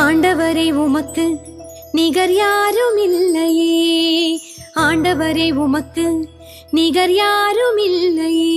ஆண்டவரே உமக்கு நிகர் யாரும் இல்லையே ஆண்டவரே உமக்கு நிகர் யாரும் இல்லையே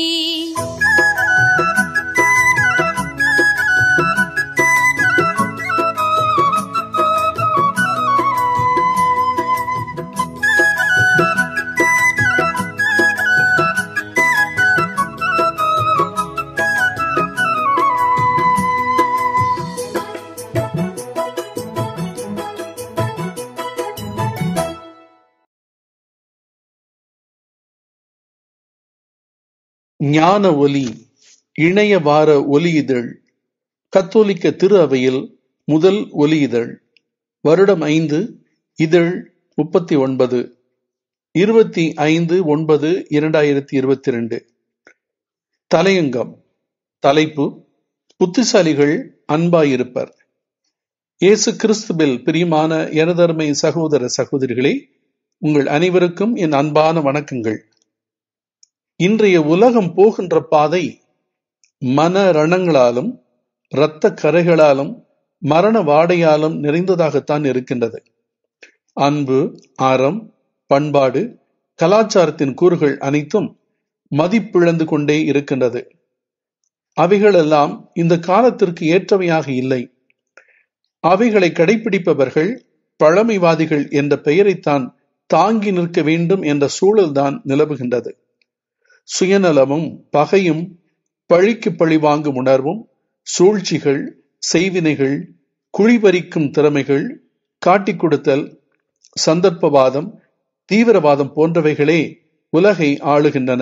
ஞான ஒலி இணைய வார ஒலி இதழ் கத்தோலிக்க திரு அவையில் முதல் ஒலி இதழ் வருடம் ஐந்து இதழ் முப்பத்தி ஒன்பது இருபத்தி ஐந்து ஒன்பது இரண்டாயிரத்தி இருபத்தி ரெண்டு தலையங்கம் தலைப்பு புத்திசாலிகள் அன்பாயிருப்பர் இயேசு கிறிஸ்துவில் பிரியமான எனதர்மை சகோதர சகோதரிகளே உங்கள் அனைவருக்கும் என் அன்பான வணக்கங்கள் இன்றைய உலகம் போகின்ற பாதை மன ரணங்களாலும் இரத்த கரைகளாலும் மரண வாடையாலும் நிறைந்ததாகத்தான் இருக்கின்றது அன்பு அறம் பண்பாடு கலாச்சாரத்தின் கூறுகள் அனைத்தும் மதிப்பிழந்து கொண்டே இருக்கின்றது அவைகளெல்லாம் இந்த காலத்திற்கு ஏற்றவையாக இல்லை அவைகளை கடைபிடிப்பவர்கள் பழமைவாதிகள் என்ற பெயரைத்தான் தாங்கி நிற்க வேண்டும் என்ற சூழல்தான் நிலவுகின்றது சுயநலமும் பகையும் பழிக்கு பழி வாங்கும் உணர்வும் சூழ்ச்சிகள் செய்வினைகள் குழிபறிக்கும் திறமைகள் காட்டிக் கொடுத்தல் சந்தர்ப்பவாதம் தீவிரவாதம் போன்றவைகளே உலகை ஆளுகின்றன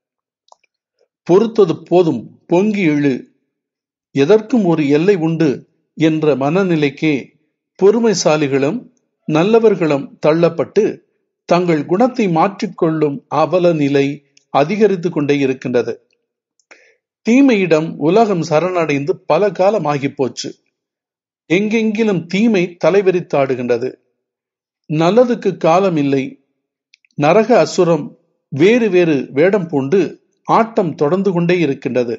பொறுத்தது போதும் பொங்கி எழு எதற்கும் ஒரு எல்லை உண்டு என்ற மனநிலைக்கே பொறுமைசாலிகளும் நல்லவர்களும் தள்ளப்பட்டு தங்கள் குணத்தை மாற்றிக்கொள்ளும் அவல நிலை அதிகரித்து கொண்டே இருக்கின்றது தீமையிடம் உலகம் சரணடைந்து பல காலம் ஆகி போச்சு எங்கெங்கிலும் தீமை தலைவிரித்தாடுகின்றது நல்லதுக்கு காலம் இல்லை நரக அசுரம் வேறு வேறு வேடம் பூண்டு ஆட்டம் தொடர்ந்து கொண்டே இருக்கின்றது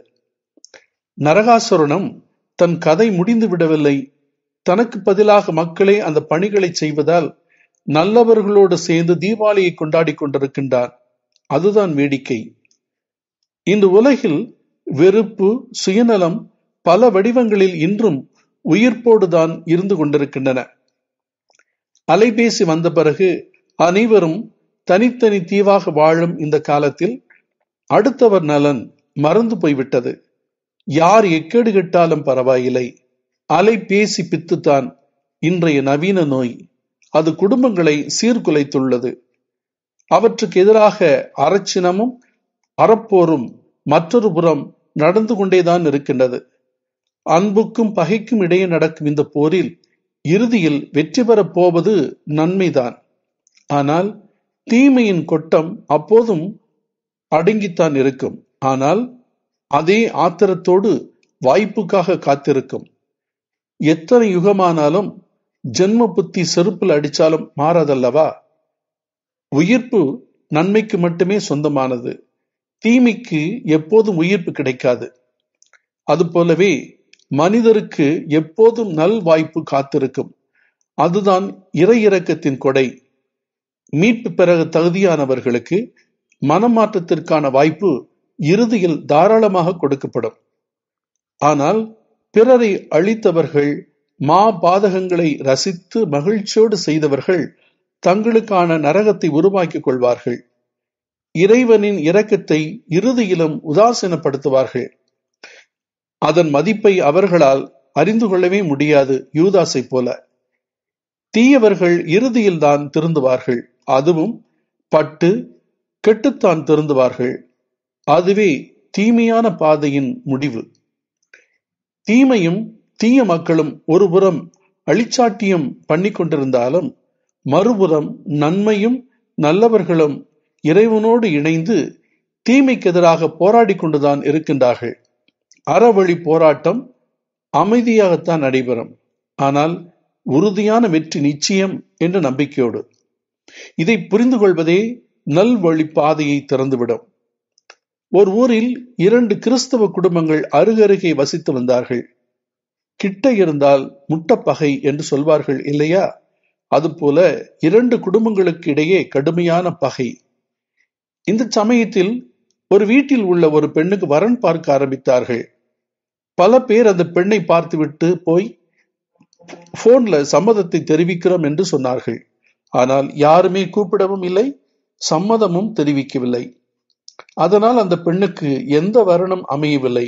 நரகாசுரனும் தன் கதை முடிந்து விடவில்லை தனக்கு பதிலாக மக்களே அந்த பணிகளை செய்வதால் நல்லவர்களோடு சேர்ந்து தீபாவளியை கொண்டாடி கொண்டிருக்கின்றான் அதுதான் வேடிக்கை இந்த உலகில் வெறுப்பு சுயநலம் பல வடிவங்களில் இன்றும் உயிர்ப்போடுதான் இருந்து கொண்டிருக்கின்றன அலைபேசி வந்த பிறகு அனைவரும் தனித்தனி தீவாக வாழும் இந்த காலத்தில் அடுத்தவர் நலன் மறந்து போய்விட்டது யார் எக்கேடு கெட்டாலும் பரவாயில்லை அலைபேசி பித்துத்தான் இன்றைய நவீன நோய் அது குடும்பங்களை சீர்குலைத்துள்ளது அவற்றுக்கு எதிராக அரச்சினமும் அறப்போரும் மற்றொரு புறம் நடந்து கொண்டேதான் இருக்கின்றது அன்புக்கும் பகைக்கும் இடையே நடக்கும் இந்த போரில் இறுதியில் வெற்றி பெறப் போவது நன்மைதான் ஆனால் தீமையின் கொட்டம் அப்போதும் அடங்கித்தான் இருக்கும் ஆனால் அதே ஆத்திரத்தோடு வாய்ப்புக்காக காத்திருக்கும் எத்தனை யுகமானாலும் ஜென்ம புத்தி செருப்பில் அடிச்சாலும் மாறாதல்லவா உயிர்ப்பு நன்மைக்கு மட்டுமே சொந்தமானது தீமைக்கு எப்போதும் உயிர்ப்பு கிடைக்காது அதுபோலவே மனிதருக்கு எப்போதும் நல் வாய்ப்பு காத்திருக்கும் அதுதான் இறை இறக்கத்தின் கொடை மீட்பு பெற தகுதியானவர்களுக்கு மனமாற்றத்திற்கான வாய்ப்பு இறுதியில் தாராளமாக கொடுக்கப்படும் ஆனால் பிறரை அழித்தவர்கள் மா பாதகங்களை ரசித்து மகிழ்ச்சியோடு செய்தவர்கள் தங்களுக்கான நரகத்தை உருவாக்கிக் கொள்வார்கள் இறைவனின் இரக்கத்தை இறுதியிலும் உதாசீனப்படுத்துவார்கள் அதன் மதிப்பை அவர்களால் அறிந்து கொள்ளவே முடியாது யூதாசை போல தீயவர்கள் இறுதியில் தான் திருந்துவார்கள் அதுவும் பட்டு கெட்டுத்தான் திருந்துவார்கள் அதுவே தீமையான பாதையின் முடிவு தீமையும் தீய மக்களும் ஒருபுறம் அழிச்சாட்டியம் பண்ணி கொண்டிருந்தாலும் மறுபுறம் நன்மையும் நல்லவர்களும் இறைவனோடு இணைந்து தீமைக்கு எதிராக போராடி கொண்டுதான் இருக்கின்றார்கள் அறவழி போராட்டம் அமைதியாகத்தான் நடைபெறும் ஆனால் உறுதியான வெற்றி நிச்சயம் என்ற நம்பிக்கையோடு இதை புரிந்து கொள்வதே நல்வழி பாதையை திறந்துவிடும் ஒரு ஊரில் இரண்டு கிறிஸ்தவ குடும்பங்கள் அருகருகே வசித்து வந்தார்கள் கிட்ட இருந்தால் முட்டப்பகை என்று சொல்வார்கள் இல்லையா அதுபோல இரண்டு குடும்பங்களுக்கு இடையே கடுமையான பகை இந்த சமயத்தில் ஒரு வீட்டில் உள்ள ஒரு பெண்ணுக்கு வரன் பார்க்க ஆரம்பித்தார்கள் பல பேர் அந்த பெண்ணை பார்த்துவிட்டு போய் போன்ல சம்மதத்தை தெரிவிக்கிறோம் என்று சொன்னார்கள் ஆனால் யாருமே கூப்பிடவும் இல்லை சம்மதமும் தெரிவிக்கவில்லை அதனால் அந்த பெண்ணுக்கு எந்த வருணம் அமையவில்லை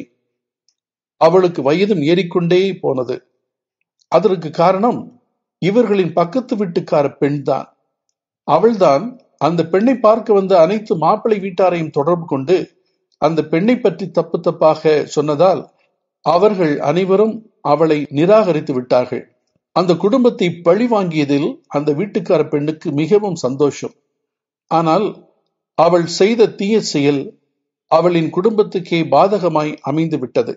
அவளுக்கு வயதும் ஏறிக்கொண்டே போனது அதற்கு காரணம் இவர்களின் பக்கத்து வீட்டுக்கார பெண்தான் அவள்தான் அந்த பெண்ணை பார்க்க வந்த அனைத்து மாப்பிள்ளை வீட்டாரையும் தொடர்பு கொண்டு அந்த பெண்ணை பற்றி தப்பு தப்பாக சொன்னதால் அவர்கள் அனைவரும் அவளை நிராகரித்து விட்டார்கள் அந்த குடும்பத்தை பழி வாங்கியதில் அந்த வீட்டுக்கார பெண்ணுக்கு மிகவும் சந்தோஷம் ஆனால் அவள் செய்த தீய செயல் அவளின் குடும்பத்துக்கே பாதகமாய் அமைந்து விட்டது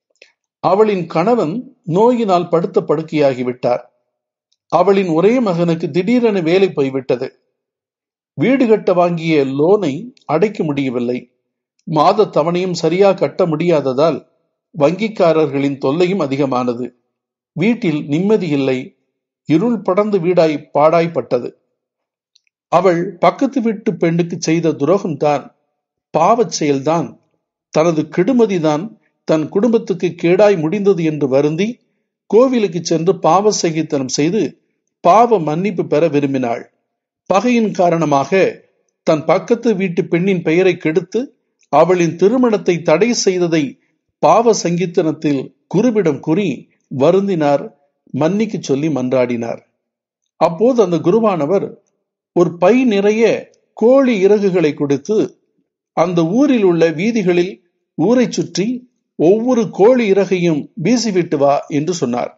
அவளின் கணவன் நோயினால் படுத்த படுக்கையாகிவிட்டார் அவளின் ஒரே மகனுக்கு திடீரென வேலை போய்விட்டது வீடு கட்ட வாங்கிய லோனை அடைக்க முடியவில்லை மாத தவணையும் சரியா கட்ட முடியாததால் வங்கிக்காரர்களின் தொல்லையும் அதிகமானது வீட்டில் நிம்மதி இல்லை இருள் படர்ந்து வீடாய் பாடாய்ப்பட்டது அவள் பக்கத்து வீட்டு பெண்ணுக்கு செய்த துரோகம்தான் பாவச் செயல்தான் தனது கெடுமதிதான் தன் குடும்பத்துக்கு கேடாய் முடிந்தது என்று வருந்தி கோவிலுக்கு சென்று பாவ சகித்தனம் செய்து பாவ மன்னிப்பு பெற விரும்பினாள் பகையின் காரணமாக தன் பக்கத்து வீட்டு பெண்ணின் பெயரை கெடுத்து அவளின் திருமணத்தை தடை செய்ததை பாவ சங்கீத்தனத்தில் குருவிடம் கூறி வருந்தினார் மன்னிக்கு சொல்லி மன்றாடினார் அப்போது அந்த குருவானவர் ஒரு பை நிறைய கோழி இறகுகளை கொடுத்து அந்த ஊரில் உள்ள வீதிகளில் ஊரை சுற்றி ஒவ்வொரு கோழி இறகையும் வீசிவிட்டு வா என்று சொன்னார்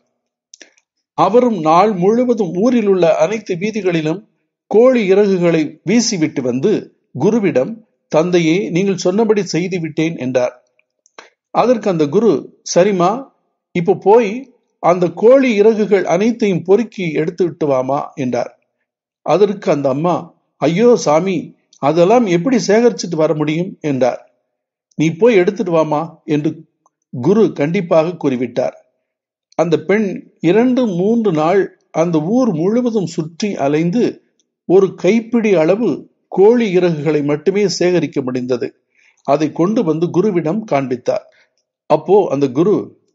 அவரும் நாள் முழுவதும் ஊரில் உள்ள அனைத்து வீதிகளிலும் கோழி இறகுகளை வீசிவிட்டு வந்து குருவிடம் தந்தையே நீங்கள் சொன்னபடி செய்து விட்டேன் என்றார் அதற்கு அந்த குரு சரிமா இப்போ போய் அந்த கோழி இறகுகள் அனைத்தையும் பொறுக்கி எடுத்து விட்டு வாமா என்றார் அதற்கு அந்த அம்மா ஐயோ சாமி அதெல்லாம் எப்படி சேகரிச்சுட்டு வர முடியும் என்றார் நீ போய் எடுத்துட்டு வாமா என்று குரு கண்டிப்பாக கூறிவிட்டார் அந்த பெண் இரண்டு மூன்று நாள் அந்த ஊர் முழுவதும் சுற்றி அலைந்து ஒரு கைப்பிடி அளவு கோழி இறகுகளை மட்டுமே சேகரிக்க முடிந்தது அதை கொண்டு வந்து குருவிடம் காண்பித்தார் அப்போ அந்த குரு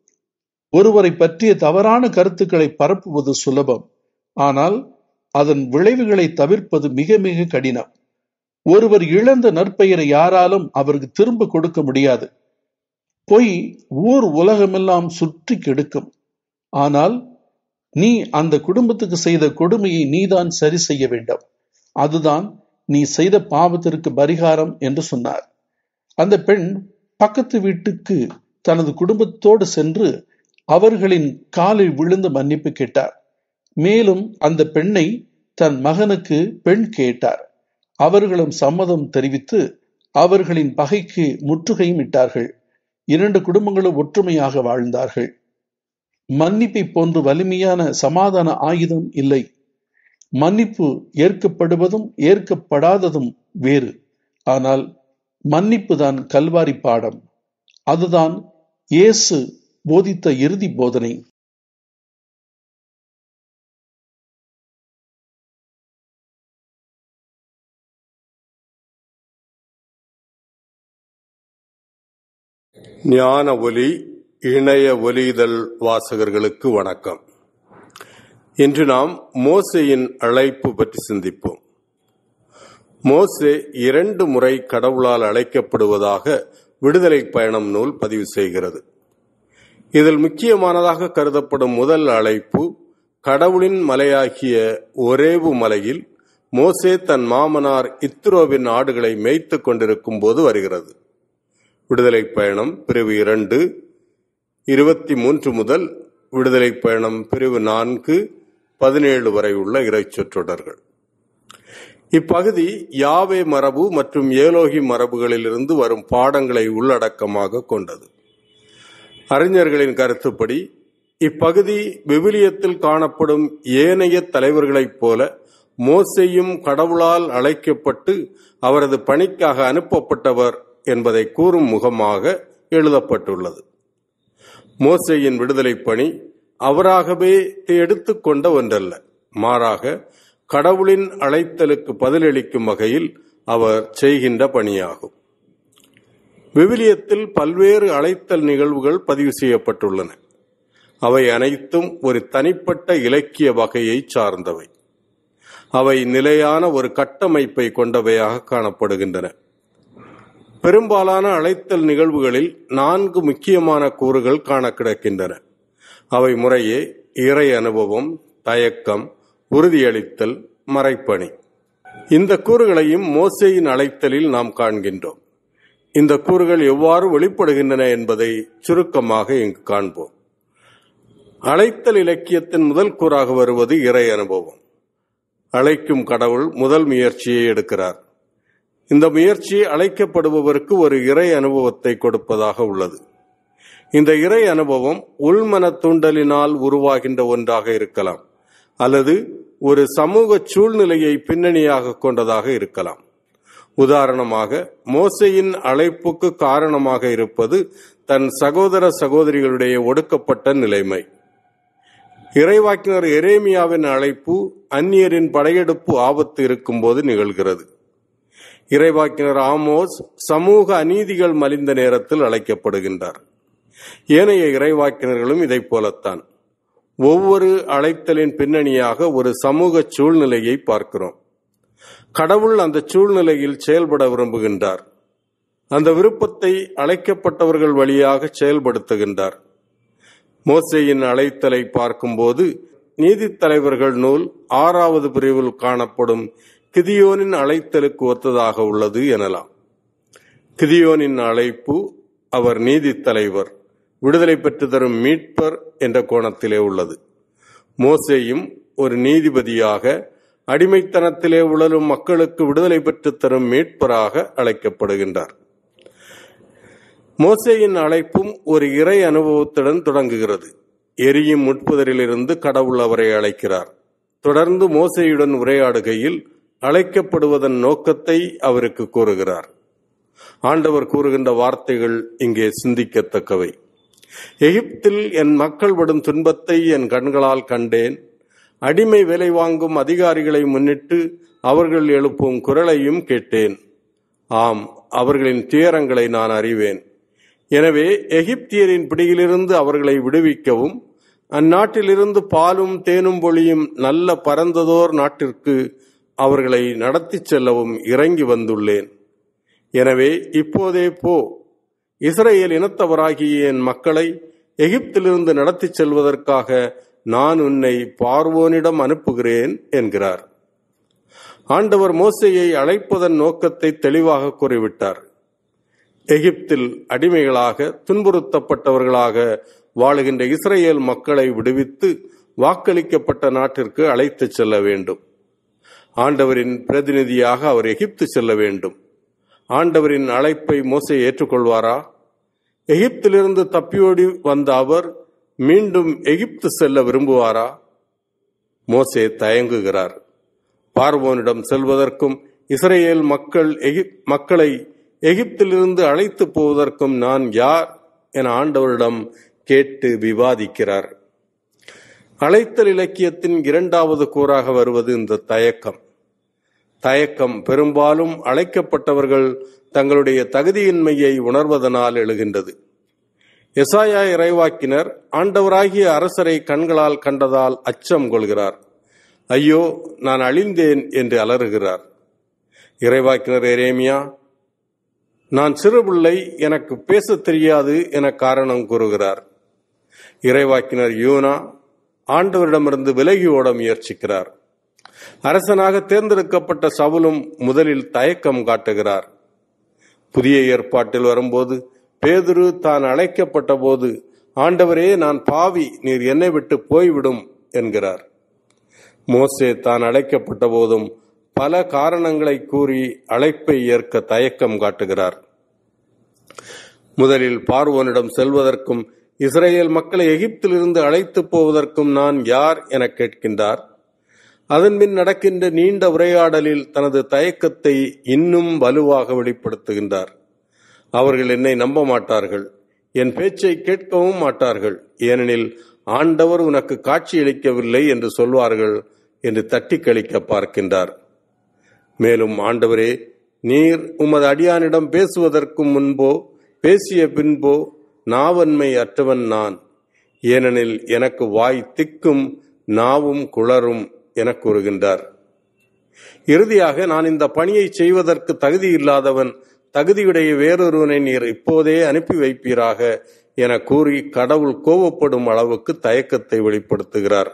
ஒருவரை பற்றிய தவறான கருத்துக்களை பரப்புவது சுலபம் ஆனால் அதன் விளைவுகளை தவிர்ப்பது மிக மிக கடினம் ஒருவர் இழந்த நற்பெயரை யாராலும் அவருக்கு திரும்ப கொடுக்க முடியாது பொய் ஊர் உலகமெல்லாம் சுற்றி கெடுக்கும் ஆனால் நீ அந்த குடும்பத்துக்கு செய்த கொடுமையை நீதான் சரி செய்ய வேண்டும் அதுதான் நீ செய்த பாவத்திற்கு பரிகாரம் என்று சொன்னார் அந்த பெண் பக்கத்து வீட்டுக்கு தனது குடும்பத்தோடு சென்று அவர்களின் காலில் விழுந்து மன்னிப்பு கேட்டார் மேலும் அந்த பெண்ணை தன் மகனுக்கு பெண் கேட்டார் அவர்களும் சம்மதம் தெரிவித்து அவர்களின் பகைக்கு முற்றுகையும் இட்டார்கள் இரண்டு குடும்பங்களும் ஒற்றுமையாக வாழ்ந்தார்கள் மன்னிப்பை போன்று வலிமையான சமாதான ஆயுதம் இல்லை மன்னிப்பு ஏற்கப்படுவதும் ஏற்கப்படாததும் வேறு ஆனால் மன்னிப்பு தான் கல்வாரி பாடம் அதுதான் இயேசு போதித்த இறுதி போதனை ஞான ஒலி இணைய ஒலிதழ் வாசகர்களுக்கு வணக்கம் இன்று நாம் மோசையின் அழைப்பு பற்றி சிந்திப்போம் மோசே இரண்டு முறை கடவுளால் அழைக்கப்படுவதாக விடுதலை பயணம் நூல் பதிவு செய்கிறது இதில் முக்கியமானதாக கருதப்படும் முதல் அழைப்பு கடவுளின் மலையாகிய ஒரேவு மலையில் மோசே தன் மாமனார் இத்ரோவின் ஆடுகளை மேய்த்துக் கொண்டிருக்கும் போது வருகிறது விடுதலை பயணம் பிரிவு இரண்டு இருபத்தி மூன்று முதல் விடுதலை பயணம் பிரிவு நான்கு பதினேழு வரை உள்ள இறைச்சொற்றொடர்கள் இப்பகுதி யாவே மரபு மற்றும் ஏலோகி மரபுகளிலிருந்து வரும் பாடங்களை உள்ளடக்கமாக கொண்டது அறிஞர்களின் கருத்துப்படி இப்பகுதி விவிலியத்தில் காணப்படும் ஏனைய தலைவர்களைப் போல மோசையும் கடவுளால் அழைக்கப்பட்டு அவரது பணிக்காக அனுப்பப்பட்டவர் என்பதை கூறும் முகமாக எழுதப்பட்டுள்ளது மோசேயின் விடுதலை பணி அவராகவே எடுத்துக்கொண்ட ஒன்றல்ல மாறாக கடவுளின் அழைத்தலுக்கு பதிலளிக்கும் வகையில் அவர் செய்கின்ற பணியாகும் விவிலியத்தில் பல்வேறு அழைத்தல் நிகழ்வுகள் பதிவு செய்யப்பட்டுள்ளன அவை அனைத்தும் ஒரு தனிப்பட்ட இலக்கிய வகையை சார்ந்தவை அவை நிலையான ஒரு கட்டமைப்பை கொண்டவையாக காணப்படுகின்றன பெரும்பாலான அழைத்தல் நிகழ்வுகளில் நான்கு முக்கியமான கூறுகள் காண கிடக்கின்றன அவை முறையே இறை அனுபவம் தயக்கம் உறுதியளித்தல் மறைப்பணி இந்த கூறுகளையும் மோசேயின் அழைத்தலில் நாம் காண்கின்றோம் இந்த கூறுகள் எவ்வாறு வெளிப்படுகின்றன என்பதை சுருக்கமாக இங்கு காண்போம் அழைத்தல் இலக்கியத்தின் முதல் கூறாக வருவது இறை அனுபவம் அழைக்கும் கடவுள் முதல் முயற்சியை எடுக்கிறார் இந்த முயற்சி அழைக்கப்படுபவருக்கு ஒரு இறை அனுபவத்தை கொடுப்பதாக உள்ளது இந்த இறை அனுபவம் உள்மன தூண்டலினால் உருவாகின்ற ஒன்றாக இருக்கலாம் அல்லது ஒரு சமூக சூழ்நிலையை பின்னணியாக கொண்டதாக இருக்கலாம் உதாரணமாக மோசையின் அழைப்புக்கு காரணமாக இருப்பது தன் சகோதர சகோதரிகளுடைய ஒடுக்கப்பட்ட நிலைமை இறைவாக்கினர் எரேமியாவின் அழைப்பு அந்நியரின் படையெடுப்பு ஆபத்து இருக்கும்போது நிகழ்கிறது இறைவாக்கினர் ஆமோஸ் சமூக அநீதிகள் மலிந்த நேரத்தில் அழைக்கப்படுகின்றார் ஏனைய இறைவாக்கினர்களும் இதைப் போலத்தான் ஒவ்வொரு அழைத்தலின் பின்னணியாக ஒரு சமூக சூழ்நிலையை பார்க்கிறோம் கடவுள் அந்த சூழ்நிலையில் செயல்பட விரும்புகின்றார் அந்த விருப்பத்தை அழைக்கப்பட்டவர்கள் வழியாக செயல்படுத்துகின்றார் மோசையின் அழைத்தலை பார்க்கும்போது நீதித்தலைவர்கள் நூல் ஆறாவது பிரிவில் காணப்படும் கிதியோனின் அழைத்தலுக்கு ஒத்ததாக உள்ளது எனலாம் கிதியோனின் அழைப்பு அவர் நீதித்தலைவர் விடுதலை பெற்று தரும் மீட்பர் என்ற கோணத்திலே உள்ளது மோசேயும் ஒரு நீதிபதியாக அடிமைத்தனத்திலே உழலும் மக்களுக்கு விடுதலை பெற்று தரும் மீட்பராக அழைக்கப்படுகின்றார் மோசேயின் அழைப்பும் ஒரு இறை அனுபவத்துடன் தொடங்குகிறது எரியும் முட்புதரிலிருந்து கடவுள் அவரை அழைக்கிறார் தொடர்ந்து மோசையுடன் உரையாடுகையில் அழைக்கப்படுவதன் நோக்கத்தை அவருக்கு கூறுகிறார் ஆண்டவர் கூறுகின்ற வார்த்தைகள் இங்கே சிந்திக்கத்தக்கவை எகிப்தில் என் மக்கள் படும் துன்பத்தை என் கண்களால் கண்டேன் அடிமை வேலை வாங்கும் அதிகாரிகளை முன்னிட்டு அவர்கள் எழுப்பும் குரலையும் கேட்டேன் ஆம் அவர்களின் துயரங்களை நான் அறிவேன் எனவே எகிப்தியரின் பிடியிலிருந்து அவர்களை விடுவிக்கவும் அந்நாட்டிலிருந்து பாலும் தேனும் பொழியும் நல்ல பரந்ததோர் நாட்டிற்கு அவர்களை நடத்திச் செல்லவும் இறங்கி வந்துள்ளேன் எனவே இப்போதே போ இஸ்ரேல் இனத்தவராகிய என் மக்களை எகிப்திலிருந்து நடத்திச் செல்வதற்காக நான் உன்னை பார்வோனிடம் அனுப்புகிறேன் என்கிறார் ஆண்டவர் மோசையை அழைப்பதன் நோக்கத்தை தெளிவாக கூறிவிட்டார் எகிப்தில் அடிமைகளாக துன்புறுத்தப்பட்டவர்களாக வாழுகின்ற இஸ்ரேல் மக்களை விடுவித்து வாக்களிக்கப்பட்ட நாட்டிற்கு அழைத்துச் செல்ல வேண்டும் ஆண்டவரின் பிரதிநிதியாக அவர் எகிப்து செல்ல வேண்டும் ஆண்டவரின் அழைப்பை மோசை ஏற்றுக்கொள்வாரா எகிப்திலிருந்து தப்பியோடி வந்த அவர் மீண்டும் எகிப்து செல்ல விரும்புவாரா மோசே தயங்குகிறார் பார்வோனிடம் செல்வதற்கும் இஸ்ரேல் மக்கள் எகிப் மக்களை எகிப்திலிருந்து அழைத்து போவதற்கும் நான் யார் என ஆண்டவரிடம் கேட்டு விவாதிக்கிறார் அழைத்தல் இலக்கியத்தின் இரண்டாவது கூறாக வருவது இந்த தயக்கம் தயக்கம் பெரும்பாலும் அழைக்கப்பட்டவர்கள் தங்களுடைய தகுதியின்மையை உணர்வதனால் எழுகின்றது எசாயா இறைவாக்கினர் ஆண்டவராகிய அரசரை கண்களால் கண்டதால் அச்சம் கொள்கிறார் ஐயோ நான் அழிந்தேன் என்று அலறுகிறார் இறைவாக்கினர் எரேமியா நான் சிறுபிள்ளை எனக்கு பேசத் தெரியாது என காரணம் கூறுகிறார் இறைவாக்கினர் யூனா ஆண்டவரிடமிருந்து விலகி ஓட முயற்சிக்கிறார் அரசனாக தேர்ந்தெடுக்கப்பட்ட சவுலும் முதலில் தயக்கம் காட்டுகிறார் புதிய ஏற்பாட்டில் வரும்போது பேதுரு தான் அழைக்கப்பட்ட போது ஆண்டவரே நான் பாவி நீர் என்னை விட்டு போய்விடும் என்கிறார் மோசே தான் அழைக்கப்பட்ட போதும் பல காரணங்களை கூறி அழைப்பை ஏற்க தயக்கம் காட்டுகிறார் முதலில் பார்வோனிடம் செல்வதற்கும் இஸ்ரேல் மக்களை எகிப்திலிருந்து அழைத்து போவதற்கும் நான் யார் என கேட்கின்றார் அதன்பின் நடக்கின்ற நீண்ட உரையாடலில் தனது தயக்கத்தை இன்னும் வலுவாக வெளிப்படுத்துகின்றார் அவர்கள் என்னை நம்ப மாட்டார்கள் என் பேச்சை கேட்கவும் மாட்டார்கள் ஏனெனில் ஆண்டவர் உனக்கு காட்சியளிக்கவில்லை என்று சொல்வார்கள் என்று தட்டி கழிக்க பார்க்கின்றார் மேலும் ஆண்டவரே நீர் உமது அடியானிடம் பேசுவதற்கு முன்போ பேசிய பின்போ நாவன்மை அற்றவன் நான் ஏனெனில் எனக்கு வாய் திக்கும் நாவும் குளரும் என கூறுகின்றார் இறுதியாக நான் இந்த பணியை செய்வதற்கு தகுதி இல்லாதவன் தகுதியுடைய வேறொருவனை நீர் இப்போதே அனுப்பி வைப்பீராக என கூறி கடவுள் கோபப்படும் அளவுக்கு தயக்கத்தை வெளிப்படுத்துகிறார்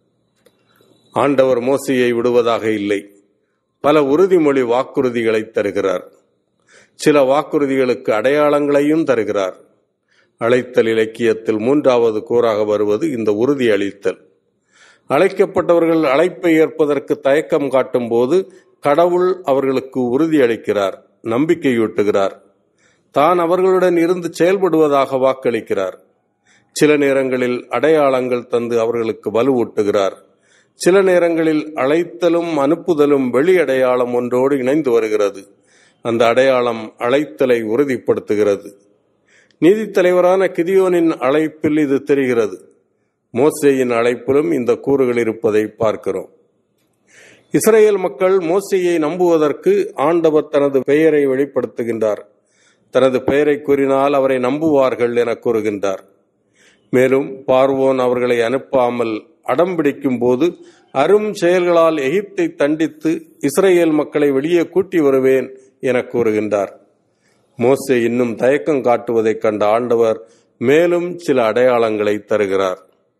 ஆண்டவர் மோசையை விடுவதாக இல்லை பல உறுதிமொழி வாக்குறுதிகளை தருகிறார் சில வாக்குறுதிகளுக்கு அடையாளங்களையும் தருகிறார் அழைத்தல் இலக்கியத்தில் மூன்றாவது கூறாக வருவது இந்த உறுதி அளித்தல் அழைக்கப்பட்டவர்கள் அழைப்பை ஏற்பதற்கு தயக்கம் காட்டும் போது கடவுள் அவர்களுக்கு உறுதி அளிக்கிறார் நம்பிக்கையூட்டுகிறார் தான் அவர்களுடன் இருந்து செயல்படுவதாக வாக்களிக்கிறார் சில நேரங்களில் அடையாளங்கள் தந்து அவர்களுக்கு வலுவூட்டுகிறார் சில நேரங்களில் அழைத்தலும் அனுப்புதலும் வெளி அடையாளம் ஒன்றோடு இணைந்து வருகிறது அந்த அடையாளம் அழைத்தலை உறுதிப்படுத்துகிறது நீதித்தலைவரான கிதியோனின் அழைப்பில் இது தெரிகிறது மோசேயின் அழைப்பிலும் இந்த கூறுகள் இருப்பதை பார்க்கிறோம் இஸ்ரேல் மக்கள் மோசையை நம்புவதற்கு ஆண்டவர் தனது பெயரை வெளிப்படுத்துகின்றார் தனது பெயரை கூறினால் அவரை நம்புவார்கள் என கூறுகின்றார் மேலும் பார்வோன் அவர்களை அனுப்பாமல் அடம் பிடிக்கும் போது அரும் செயல்களால் எகிப்தை தண்டித்து இஸ்ரேல் மக்களை வெளியே கூட்டி வருவேன் என கூறுகின்றார் மோசே இன்னும் தயக்கம் காட்டுவதைக் கண்ட ஆண்டவர் மேலும் சில அடையாளங்களை தருகிறார்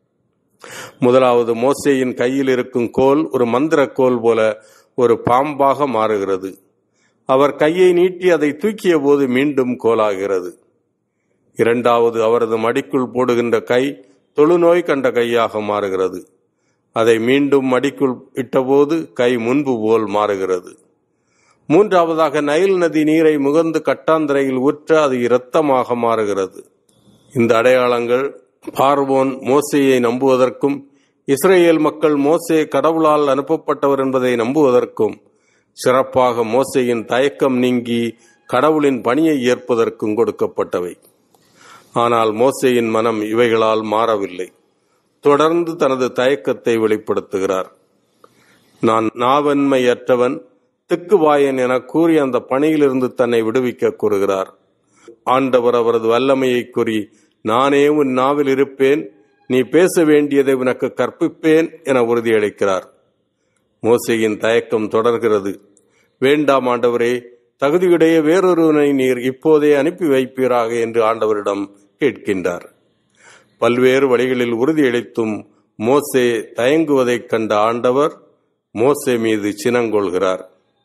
முதலாவது மோசேயின் கையில் இருக்கும் கோல் ஒரு மந்திர கோல் போல ஒரு பாம்பாக மாறுகிறது அவர் கையை நீட்டி அதை தூக்கிய போது மீண்டும் கோலாகிறது இரண்டாவது அவரது மடிக்குள் போடுகின்ற கை தொழுநோய் கண்ட கையாக மாறுகிறது அதை மீண்டும் மடிக்குள் இட்டபோது கை முன்பு போல் மாறுகிறது மூன்றாவதாக நைல் நதி நீரை முகந்து கட்டாந்தரையில் ஊற்ற அது இரத்தமாக மாறுகிறது இந்த அடையாளங்கள் பார்வோன் மோசையை நம்புவதற்கும் இஸ்ரேல் மக்கள் மோசே கடவுளால் அனுப்பப்பட்டவர் என்பதை நம்புவதற்கும் சிறப்பாக மோசையின் தயக்கம் நீங்கி கடவுளின் பணியை ஏற்பதற்கும் கொடுக்கப்பட்டவை ஆனால் மோசேயின் மனம் இவைகளால் மாறவில்லை தொடர்ந்து தனது தயக்கத்தை வெளிப்படுத்துகிறார் நான் நாவன்மையற்றவன் திக்குவாயன் என கூறி அந்த பணியிலிருந்து தன்னை விடுவிக்க கூறுகிறார் ஆண்டவர் அவரது வல்லமையை கூறி நானே உன் நாவில் இருப்பேன் நீ பேச வேண்டியதை உனக்கு கற்பிப்பேன் என உறுதியளிக்கிறார் மோசையின் தயக்கம் தொடர்கிறது வேண்டாம் ஆண்டவரே தகுதியுடைய வேறொருவனை நீர் இப்போதே அனுப்பி வைப்பீராக என்று ஆண்டவரிடம் கேட்கின்றார் பல்வேறு வழிகளில் உறுதியளித்தும் மோசே தயங்குவதைக் கண்ட ஆண்டவர் மோசே மீது சினங்கொள்கிறார்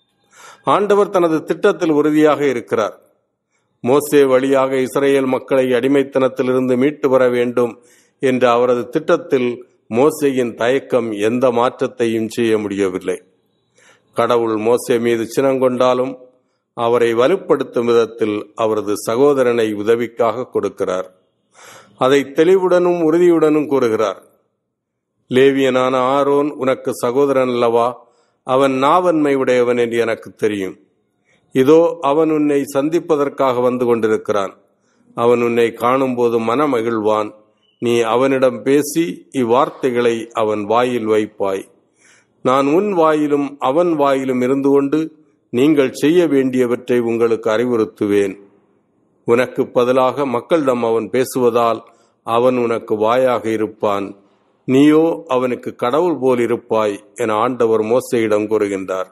ஆண்டவர் தனது திட்டத்தில் உறுதியாக இருக்கிறார் மோசே வழியாக இஸ்ரேல் மக்களை அடிமைத்தனத்திலிருந்து மீட்டு வர வேண்டும் என்ற அவரது திட்டத்தில் மோசேயின் தயக்கம் எந்த மாற்றத்தையும் செய்ய முடியவில்லை கடவுள் மோசே மீது சினங்கொண்டாலும் அவரை வலுப்படுத்தும் விதத்தில் அவரது சகோதரனை உதவிக்காக கொடுக்கிறார் அதை தெளிவுடனும் உறுதியுடனும் கூறுகிறார் லேவியனான ஆரோன் உனக்கு சகோதரன் அல்லவா அவன் நாவன்மை உடையவன் என்று எனக்கு தெரியும் இதோ அவன் உன்னை சந்திப்பதற்காக வந்து கொண்டிருக்கிறான் அவன் உன்னை காணும்போது மனமகிழ்வான் நீ அவனிடம் பேசி இவ்வார்த்தைகளை அவன் வாயில் வைப்பாய் நான் உன் வாயிலும் அவன் வாயிலும் இருந்து கொண்டு நீங்கள் செய்ய வேண்டியவற்றை உங்களுக்கு அறிவுறுத்துவேன் உனக்கு பதிலாக மக்களிடம் அவன் பேசுவதால் அவன் உனக்கு வாயாக இருப்பான் நீயோ அவனுக்கு கடவுள் போல் இருப்பாய் என ஆண்டவர் மோசையிடம் கூறுகின்றார்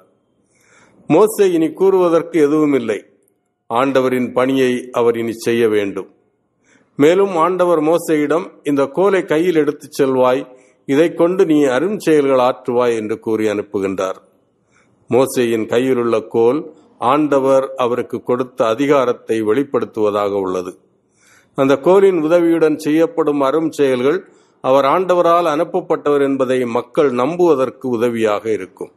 மோசே இனி கூறுவதற்கு எதுவும் இல்லை ஆண்டவரின் பணியை அவர் இனி செய்ய வேண்டும் மேலும் ஆண்டவர் மோசையிடம் இந்த கோலை கையில் எடுத்துச் செல்வாய் இதைக் கொண்டு நீ அரும் செயல்கள் ஆற்றுவாய் என்று கூறி அனுப்புகின்றார் மோசையின் கையிலுள்ள கோல் ஆண்டவர் அவருக்கு கொடுத்த அதிகாரத்தை வெளிப்படுத்துவதாக உள்ளது அந்த கோலின் உதவியுடன் செய்யப்படும் அரும் செயல்கள் அவர் ஆண்டவரால் அனுப்பப்பட்டவர் என்பதை மக்கள் நம்புவதற்கு உதவியாக இருக்கும்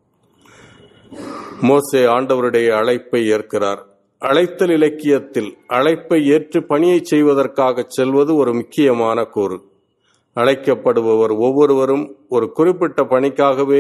மோசே ஆண்டவருடைய அழைப்பை ஏற்கிறார் அழைத்தல் இலக்கியத்தில் அழைப்பை ஏற்று பணியை செய்வதற்காக செல்வது ஒரு முக்கியமான கூறு அழைக்கப்படுபவர் ஒவ்வொருவரும் ஒரு குறிப்பிட்ட பணிக்காகவே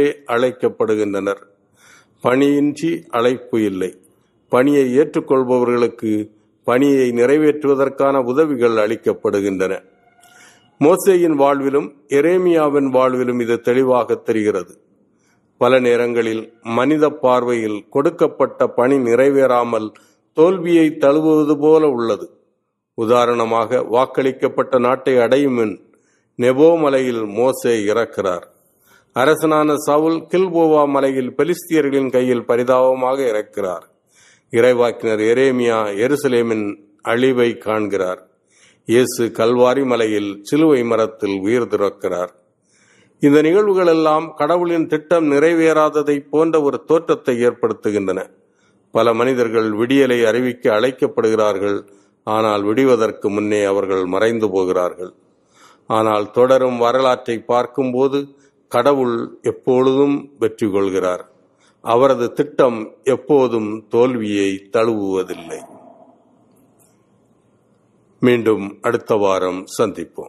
அழைக்கப்படுகின்றனர் பணியின்றி அழைப்பு இல்லை பணியை ஏற்றுக்கொள்பவர்களுக்கு பணியை நிறைவேற்றுவதற்கான உதவிகள் அளிக்கப்படுகின்றன மோசேயின் வாழ்விலும் எரேமியாவின் வாழ்விலும் இது தெளிவாக தெரிகிறது பல நேரங்களில் மனித பார்வையில் கொடுக்கப்பட்ட பணி நிறைவேறாமல் தோல்வியை தழுவுவது போல உள்ளது உதாரணமாக வாக்களிக்கப்பட்ட நாட்டை அடையும் முன் நெபோ மலையில் மோசே இறக்கிறார் அரசனான சவுல் கில்போவா மலையில் பெலிஸ்தியர்களின் கையில் பரிதாபமாக இறக்கிறார் இறைவாக்கினர் எரேமியா எருசலேமின் அழிவை காண்கிறார் இயேசு கல்வாரி மலையில் சிலுவை மரத்தில் உயிர் துறக்கிறார் இந்த நிகழ்வுகள் எல்லாம் கடவுளின் திட்டம் நிறைவேறாததை போன்ற ஒரு தோற்றத்தை ஏற்படுத்துகின்றன பல மனிதர்கள் விடியலை அறிவிக்க அழைக்கப்படுகிறார்கள் ஆனால் விடிவதற்கு முன்னே அவர்கள் மறைந்து போகிறார்கள் ஆனால் தொடரும் வரலாற்றை பார்க்கும்போது கடவுள் எப்பொழுதும் வெற்றி கொள்கிறார் அவரது திட்டம் எப்போதும் தோல்வியை தழுவுவதில்லை மீண்டும் அடுத்த வாரம் சந்திப்போம்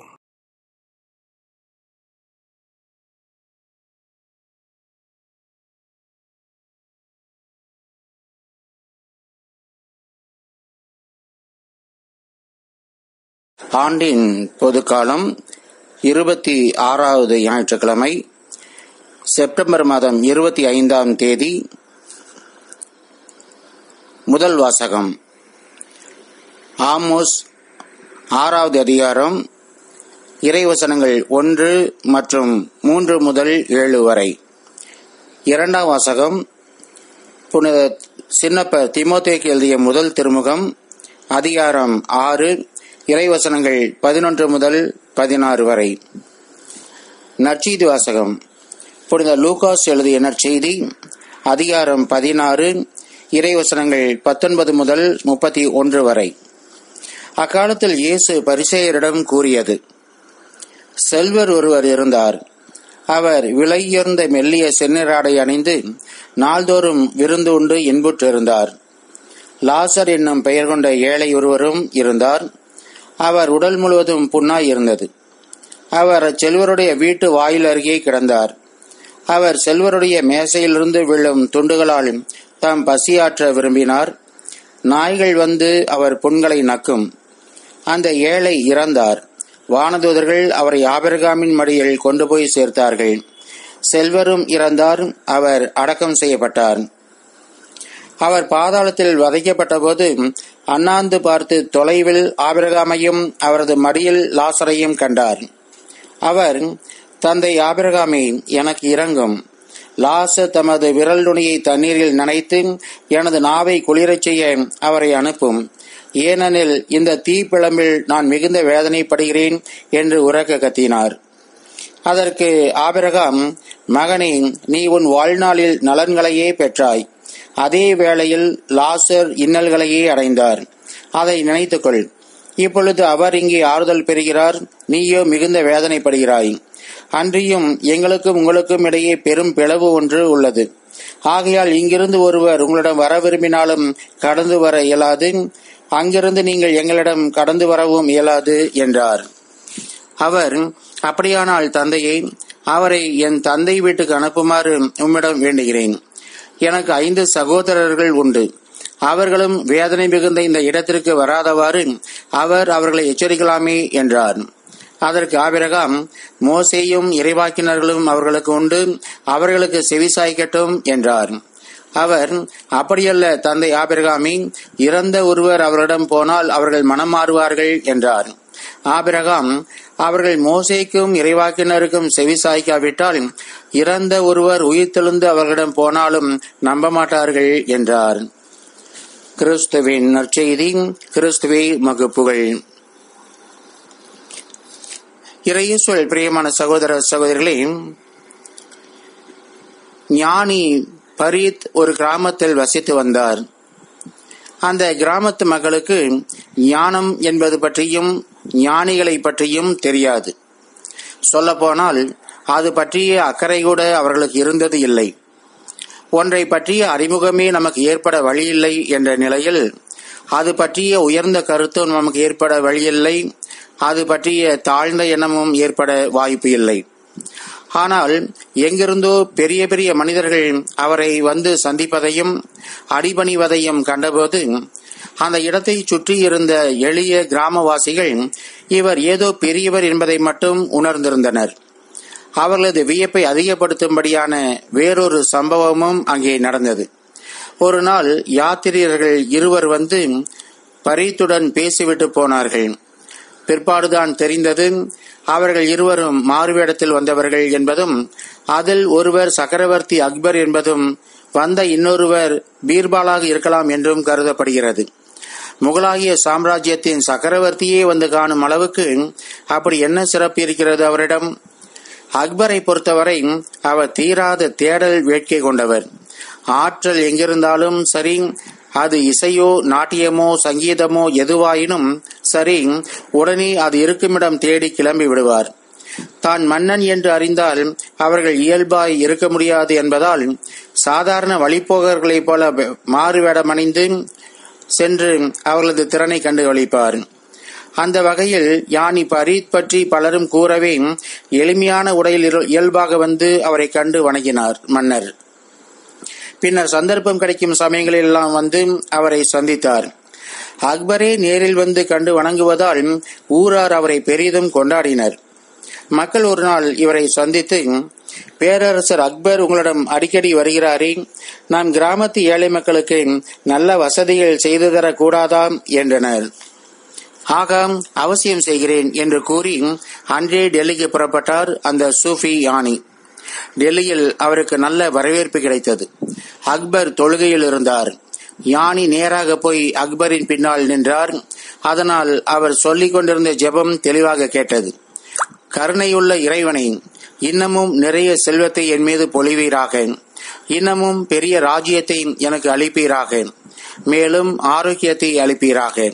ஆண்டின் பொதுக்காலம் இருபத்தி ஆறாவது ஞாயிற்றுக்கிழமை செப்டம்பர் மாதம் இருபத்தி ஐந்தாம் தேதி முதல் வாசகம் ஆமோஸ் ஆறாவது அதிகாரம் இறைவசனங்கள் ஒன்று மற்றும் மூன்று முதல் ஏழு வரை இரண்டாம் வாசகம் புனித சின்னப்ப திமோத்தேக்கு எழுதிய முதல் திருமுகம் அதிகாரம் ஆறு இறைவசனங்கள் பதினொன்று முதல் பதினாறு வரை நற்செய்தி வாசகம் புனித லூகாஸ் எழுதிய நற்செய்தி அதிகாரம் பதினாறு இறைவசனங்கள் பத்தொன்பது முதல் முப்பத்தி ஒன்று வரை அக்காலத்தில் இயேசு பரிசேயரிடம் கூறியது செல்வர் ஒருவர் இருந்தார் அவர் விலையுயர்ந்த மெல்லிய செந்நிறாடை அணிந்து நாள்தோறும் விருந்து உண்டு இன்புற்றிருந்தார் லாசர் என்னும் பெயர் கொண்ட ஏழை ஒருவரும் இருந்தார் அவர் உடல் முழுவதும் புண்ணாய் இருந்தது அவர் அச்செல்வருடைய வீட்டு வாயில் அருகே கிடந்தார் அவர் செல்வருடைய மேசையிலிருந்து விழும் துண்டுகளால் தாம் பசியாற்ற விரும்பினார் நாய்கள் வந்து அவர் புண்களை நக்கும் அந்த ஏழை இறந்தார் வானதூதர்கள் அவரை ஆபிரகாமின் மடியில் கொண்டு போய் சேர்த்தார்கள் செல்வரும் இறந்தார் அவர் அடக்கம் செய்யப்பட்டார் அவர் பாதாளத்தில் வதைக்கப்பட்ட போது அண்ணாந்து பார்த்து தொலைவில் ஆபிரகாமையும் அவரது மடியில் லாசரையும் கண்டார் அவர் தந்தை ஆபிரகாமே எனக்கு இறங்கும் லாச தமது விரல் நுனியை தண்ணீரில் நனைத்து எனது நாவை குளிரச் செய்ய அவரை அனுப்பும் ஏனெனில் இந்த தீப்பிழம்பில் நான் மிகுந்த வேதனைப்படுகிறேன் என்று உறக்க கத்தினார் அதற்கு ஆபிரகாம் மகனே நீ உன் வாழ்நாளில் நலன்களையே பெற்றாய் அதே வேளையில் லாசர் இன்னல்களையே அடைந்தார் அதை நினைத்துக்கொள் இப்பொழுது அவர் இங்கே ஆறுதல் பெறுகிறார் நீயோ மிகுந்த வேதனைப்படுகிறாய் அன்றியும் எங்களுக்கும் உங்களுக்கும் இடையே பெரும் பிளவு ஒன்று உள்ளது ஆகையால் இங்கிருந்து ஒருவர் உங்களிடம் வர விரும்பினாலும் கடந்து வர இயலாது அங்கிருந்து நீங்கள் எங்களிடம் கடந்து வரவும் இயலாது என்றார் அவர் அப்படியானால் தந்தையை அவரை என் தந்தை வீட்டுக்கு அனுப்புமாறு உம்மிடம் வேண்டுகிறேன் எனக்கு ஐந்து சகோதரர்கள் உண்டு அவர்களும் வேதனை மிகுந்த இந்த இடத்திற்கு வராதவாறு அவர் அவர்களை எச்சரிக்கலாமே என்றார் அதற்கு ஆபிரகாம் மோசேயும் இறைவாக்கினர்களும் அவர்களுக்கு உண்டு அவர்களுக்கு செவிசாய்க்கட்டும் என்றார் அவர் அப்படியல்ல தந்தை ஆபிரகாமி இறந்த ஒருவர் அவர்களிடம் போனால் அவர்கள் மனம் மாறுவார்கள் என்றார் ஆபிரகாம் அவர்கள் மோசேக்கும் இறைவாக்கினருக்கும் செவி சாய்க்காவிட்டால் இறந்த ஒருவர் உயிர்த்தெழுந்து அவர்களிடம் போனாலும் நம்ப மாட்டார்கள் என்றார் கிறிஸ்துவின் நற்செய்தி கிறிஸ்துவே மகுப்புகள் இறையேசுவல் பிரியமான சகோதர சகோதரிகளே ஞானி பரீத் ஒரு கிராமத்தில் வசித்து வந்தார் அந்த கிராமத்து மக்களுக்கு ஞானம் என்பது பற்றியும் ஞானிகளை பற்றியும் தெரியாது சொல்லப்போனால் அது பற்றிய அக்கறை கூட அவர்களுக்கு இருந்தது இல்லை ஒன்றை பற்றிய அறிமுகமே நமக்கு ஏற்பட வழியில்லை என்ற நிலையில் அது பற்றிய உயர்ந்த கருத்தும் நமக்கு ஏற்பட வழியில்லை அது பற்றிய தாழ்ந்த எண்ணமும் ஏற்பட வாய்ப்பு இல்லை ஆனால் எங்கிருந்தோ பெரிய பெரிய மனிதர்கள் அவரை வந்து சந்திப்பதையும் அடிபணிவதையும் கண்டபோது அந்த இடத்தை சுற்றி இருந்த எளிய கிராமவாசிகள் இவர் ஏதோ பெரியவர் என்பதை மட்டும் உணர்ந்திருந்தனர் அவர்களது வியப்பை அதிகப்படுத்தும்படியான வேறொரு சம்பவமும் அங்கே நடந்தது ஒரு நாள் யாத்திரியர்கள் இருவர் வந்து பரீத்துடன் பேசிவிட்டு போனார்கள் பிற்பாடுதான் தெரிந்தது அவர்கள் இருவரும் மாறுவேடத்தில் வந்தவர்கள் என்பதும் அதில் ஒருவர் சக்கரவர்த்தி அக்பர் என்பதும் வந்த இன்னொருவர் பீர்பாலாக இருக்கலாம் என்றும் கருதப்படுகிறது முகலாய சாம்ராஜ்யத்தின் சக்கரவர்த்தியே வந்து காணும் அளவுக்கு அப்படி என்ன சிறப்பு இருக்கிறது அவரிடம் அக்பரை பொறுத்தவரை அவர் தீராத தேடல் வேட்கை கொண்டவர் ஆற்றல் எங்கிருந்தாலும் சரி அது இசையோ நாட்டியமோ சங்கீதமோ எதுவாயினும் சரி உடனே அது இருக்குமிடம் தேடி கிளம்பி விடுவார் தான் மன்னன் என்று அறிந்தால் அவர்கள் இயல்பாய் இருக்க முடியாது என்பதால் சாதாரண வழிப்போகர்களைப் போல மாறுவேடமணிந்து சென்று அவர்களது திறனை கண்டு களிப்பார் அந்த வகையில் யானி பரீத் பற்றி பலரும் கூறவே எளிமையான உடையில் இயல்பாக வந்து அவரை கண்டு வணங்கினார் மன்னர் பின்னர் சந்தர்ப்பம் கிடைக்கும் சமயங்களில் எல்லாம் வந்து அவரை சந்தித்தார் அக்பரே நேரில் வந்து கண்டு வணங்குவதால் ஊரார் அவரை பெரிதும் கொண்டாடினர் மக்கள் ஒரு நாள் இவரை சந்தித்து பேரரசர் அக்பர் உங்களிடம் அடிக்கடி வருகிறாரே நாம் கிராமத்து ஏழை மக்களுக்கு நல்ல வசதிகள் செய்து தரக் கூடாதா என்றனர் ஆகாம் அவசியம் செய்கிறேன் என்று கூறி அன்றே டெல்லிக்கு புறப்பட்டார் அந்த சூஃபி யானி டெல்லியில் அவருக்கு நல்ல வரவேற்பு கிடைத்தது அக்பர் தொழுகையில் இருந்தார் யானி நேராக போய் அக்பரின் பின்னால் நின்றார் அதனால் அவர் சொல்லிக் கொண்டிருந்த ஜெபம் தெளிவாக கேட்டது கருணையுள்ள இறைவனை இன்னமும் நிறைய செல்வத்தை என் மீது பொழிவீராக இன்னமும் பெரிய ராஜ்யத்தை எனக்கு அளிப்பீராக மேலும் ஆரோக்கியத்தை அளிப்பீராக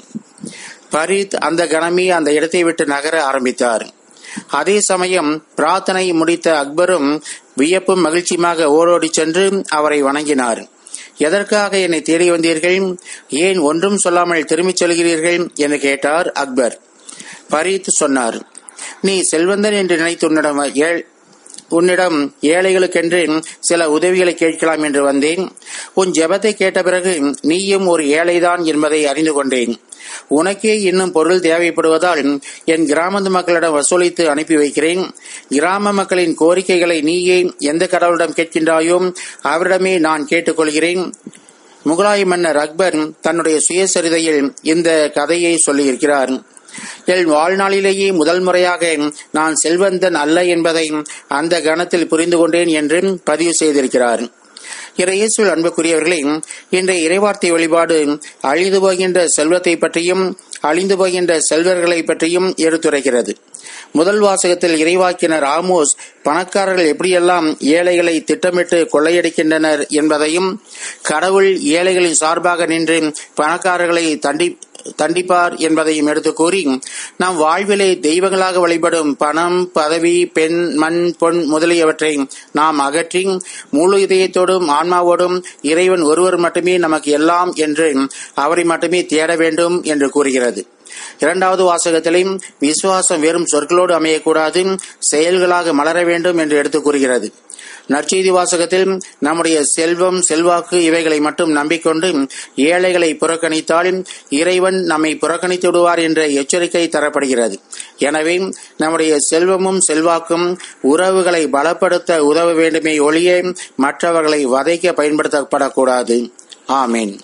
பரீத் அந்த கணமே அந்த இடத்தை விட்டு நகர ஆரம்பித்தார் அதே சமயம் பிரார்த்தனை முடித்த அக்பரும் வியப்பும் மகிழ்ச்சியுமாக ஓடோடி சென்று அவரை வணங்கினார் எதற்காக என்னை தேடி வந்தீர்கள் ஏன் ஒன்றும் சொல்லாமல் திரும்பிச் செல்கிறீர்கள் என்று கேட்டார் அக்பர் பரீத் சொன்னார் நீ செல்வந்தன் என்று நினைத்து உன்னிடம் உன்னிடம் ஏழைகளுக்கென்று சில உதவிகளை கேட்கலாம் என்று வந்தேன் உன் ஜெபத்தை கேட்ட பிறகு நீயும் ஒரு ஏழைதான் என்பதை அறிந்து கொண்டேன் உனக்கே இன்னும் பொருள் தேவைப்படுவதால் என் கிராமத்து மக்களிடம் வசூலித்து அனுப்பி வைக்கிறேன் கிராம மக்களின் கோரிக்கைகளை நீயே எந்த கடவுளிடம் கேட்கின்றாயோ அவரிடமே நான் கேட்டுக்கொள்கிறேன் முகலாய மன்னர் அக்பர் தன்னுடைய சுயசரிதையில் இந்த கதையை சொல்லியிருக்கிறார் என் வாழ்நாளிலேயே முதல் முறையாக நான் செல்வந்தன் அல்ல என்பதை அந்த கணத்தில் புரிந்து கொண்டேன் என்று பதிவு செய்திருக்கிறார் இறையேசுவில் அன்புக்குரியவர்களே இன்றைய இறைவார்த்தை வழிபாடு அழிந்து போகின்ற செல்வத்தை பற்றியும் அழிந்து போகின்ற செல்வர்களை பற்றியும் எடுத்துரைக்கிறது முதல் வாசகத்தில் இறைவாக்கினர் ஆமோஸ் பணக்காரர்கள் எப்படியெல்லாம் ஏழைகளை திட்டமிட்டு கொள்ளையடிக்கின்றனர் என்பதையும் கடவுள் ஏழைகளின் சார்பாக நின்று பணக்காரர்களை தண்டி தண்டிப்பார் என்பதையும் எடுத்து கூறி நாம் வாழ்விலே தெய்வங்களாக வழிபடும் பணம் பதவி பெண் மண் பொன் முதலியவற்றை நாம் அகற்றி முழு இதயத்தோடும் ஆன்மாவோடும் இறைவன் ஒருவர் மட்டுமே நமக்கு எல்லாம் என்று அவரை மட்டுமே தேட வேண்டும் என்று கூறுகிறது இரண்டாவது வாசகத்திலையும் விசுவாசம் வெறும் சொற்களோடு அமையக்கூடாது செயல்களாக மலர வேண்டும் என்று எடுத்து கூறுகிறது நற்செய்தி வாசகத்தில் நம்முடைய செல்வம் செல்வாக்கு இவைகளை மட்டும் நம்பிக்கொண்டு ஏழைகளை புறக்கணித்தால் இறைவன் நம்மை புறக்கணித்து விடுவார் என்ற எச்சரிக்கை தரப்படுகிறது எனவே நம்முடைய செல்வமும் செல்வாக்கும் உறவுகளை பலப்படுத்த உதவ வேண்டுமே ஒழிய மற்றவர்களை வதைக்க பயன்படுத்தப்படக்கூடாது ஆமீன்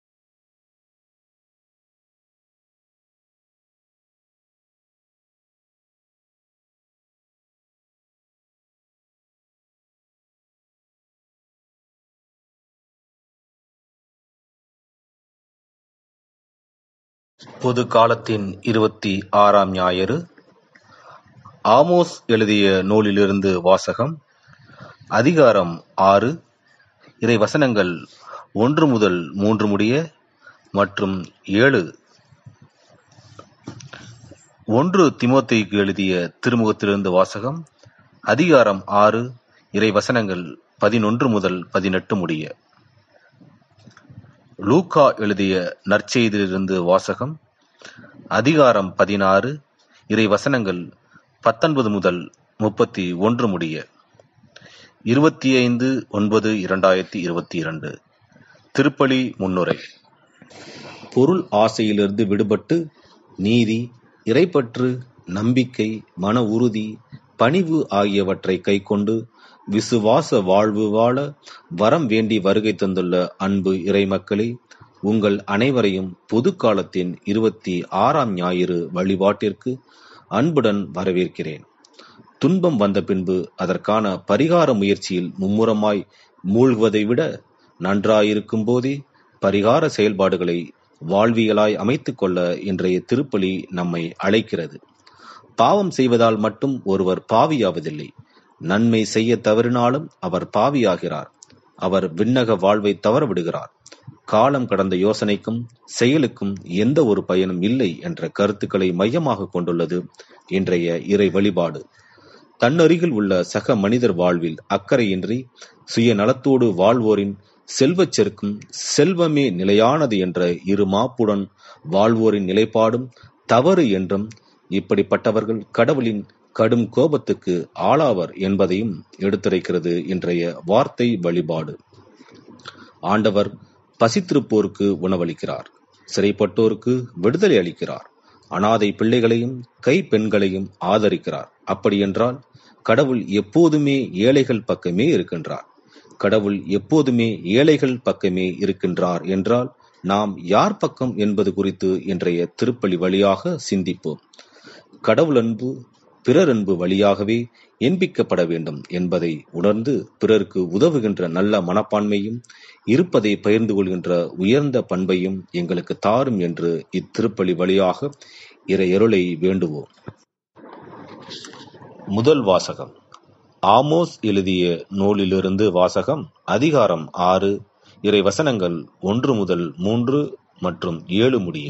பொது காலத்தின் இருபத்தி ஆறாம் ஞாயிறு ஆமோஸ் எழுதிய நூலிலிருந்து வாசகம் அதிகாரம் ஆறு இறை வசனங்கள் ஒன்று முதல் மூன்று முடிய மற்றும் ஏழு ஒன்று திமோத்தேயுக்கு எழுதிய திருமுகத்திலிருந்து வாசகம் அதிகாரம் ஆறு இறை வசனங்கள் பதினொன்று முதல் பதினெட்டு முடிய லூக்கா எழுதிய நற்செய்தியிலிருந்து வாசகம் அதிகாரம் பதினாறு இறை வசனங்கள் பத்தொன்பது முதல் முப்பத்தி ஒன்று முடிய இருபத்தி ஐந்து ஒன்பது இரண்டாயிரத்தி இருபத்தி இரண்டு திருப்பலி முன்னுரை பொருள் ஆசையிலிருந்து விடுபட்டு நீதி இறைப்பற்று நம்பிக்கை மன உறுதி பணிவு ஆகியவற்றை கைக்கொண்டு விசுவாச வாழ்வு வாழ வரம் வேண்டி வருகை தந்துள்ள அன்பு இறைமக்களே உங்கள் அனைவரையும் பொது காலத்தின் இருபத்தி ஆறாம் ஞாயிறு வழிபாட்டிற்கு அன்புடன் வரவேற்கிறேன் துன்பம் வந்த பின்பு அதற்கான பரிகார முயற்சியில் மும்முரமாய் மூழ்குவதை விட நன்றாயிருக்கும் போதே பரிகார செயல்பாடுகளை வாழ்வியலாய் அமைத்துக் கொள்ள இன்றைய திருப்பலி நம்மை அழைக்கிறது பாவம் செய்வதால் மட்டும் ஒருவர் பாவியாவதில்லை நன்மை செய்ய தவறினாலும் அவர் பாவியாகிறார் அவர் விண்ணக வாழ்வை தவறவிடுகிறார் காலம் கடந்த யோசனைக்கும் செயலுக்கும் எந்த ஒரு பயனும் இல்லை என்ற கருத்துக்களை மையமாக கொண்டுள்ளது இன்றைய இறை வழிபாடு தன்னருகில் உள்ள சக மனிதர் வாழ்வில் அக்கறையின்றி சுயநலத்தோடு வாழ்வோரின் செல்வச் செருக்கும் செல்வமே நிலையானது என்ற இரு மாப்புடன் வாழ்வோரின் நிலைப்பாடும் தவறு என்றும் இப்படிப்பட்டவர்கள் கடவுளின் கடும் கோபத்துக்கு ஆளாவர் என்பதையும் எடுத்துரைக்கிறது இன்றைய வார்த்தை வழிபாடு ஆண்டவர் பசித்திருப்போருக்கு உணவளிக்கிறார் சிறைப்பட்டோருக்கு விடுதலை அளிக்கிறார் அனாதை பிள்ளைகளையும் கை பெண்களையும் ஆதரிக்கிறார் அப்படியென்றால் கடவுள் எப்போதுமே ஏழைகள் பக்கமே இருக்கின்றார் கடவுள் எப்போதுமே ஏழைகள் பக்கமே இருக்கின்றார் என்றால் நாம் யார் பக்கம் என்பது குறித்து இன்றைய திருப்பலி வழியாக சிந்திப்போம் கடவுள் அன்பு பிறர் அன்பு வழியாகவே என்பிக்கப்பட வேண்டும் என்பதை உணர்ந்து பிறருக்கு உதவுகின்ற நல்ல மனப்பான்மையும் இருப்பதை பகிர்ந்து கொள்கின்ற உயர்ந்த பண்பையும் எங்களுக்கு தாரும் என்று இத்திருப்பலி வழியாக இறையருளை வேண்டுவோம் முதல் வாசகம் ஆமோஸ் எழுதிய நூலிலிருந்து வாசகம் அதிகாரம் ஆறு இறை வசனங்கள் ஒன்று முதல் மூன்று மற்றும் ஏழு முடிய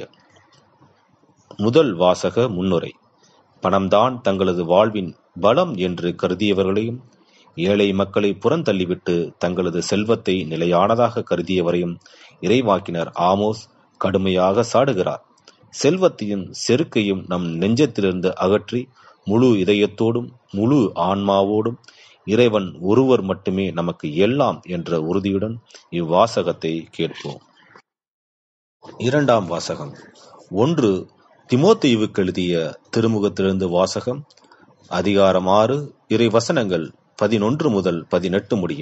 முதல் வாசக முன்னுரை பணம்தான் தங்களது வாழ்வின் பலம் என்று கருதியவர்களையும் ஏழை மக்களை புறந்தள்ளிவிட்டு தங்களது செல்வத்தை நிலையானதாக கருதியவரையும் இறைவாக்கினர் ஆமோஸ் கடுமையாக சாடுகிறார் செல்வத்தையும் செருக்கையும் நம் நெஞ்சத்திலிருந்து அகற்றி முழு இதயத்தோடும் முழு ஆன்மாவோடும் இறைவன் ஒருவர் மட்டுமே நமக்கு எல்லாம் என்ற உறுதியுடன் இவ்வாசகத்தை கேட்போம் இரண்டாம் வாசகம் ஒன்று திமோத்தேயுவுக்கு எழுதிய திருமுகத்திலிருந்து வாசகம் அதிகாரம் ஆறு இறை வசனங்கள் பதினொன்று முதல் பதினெட்டு முடிய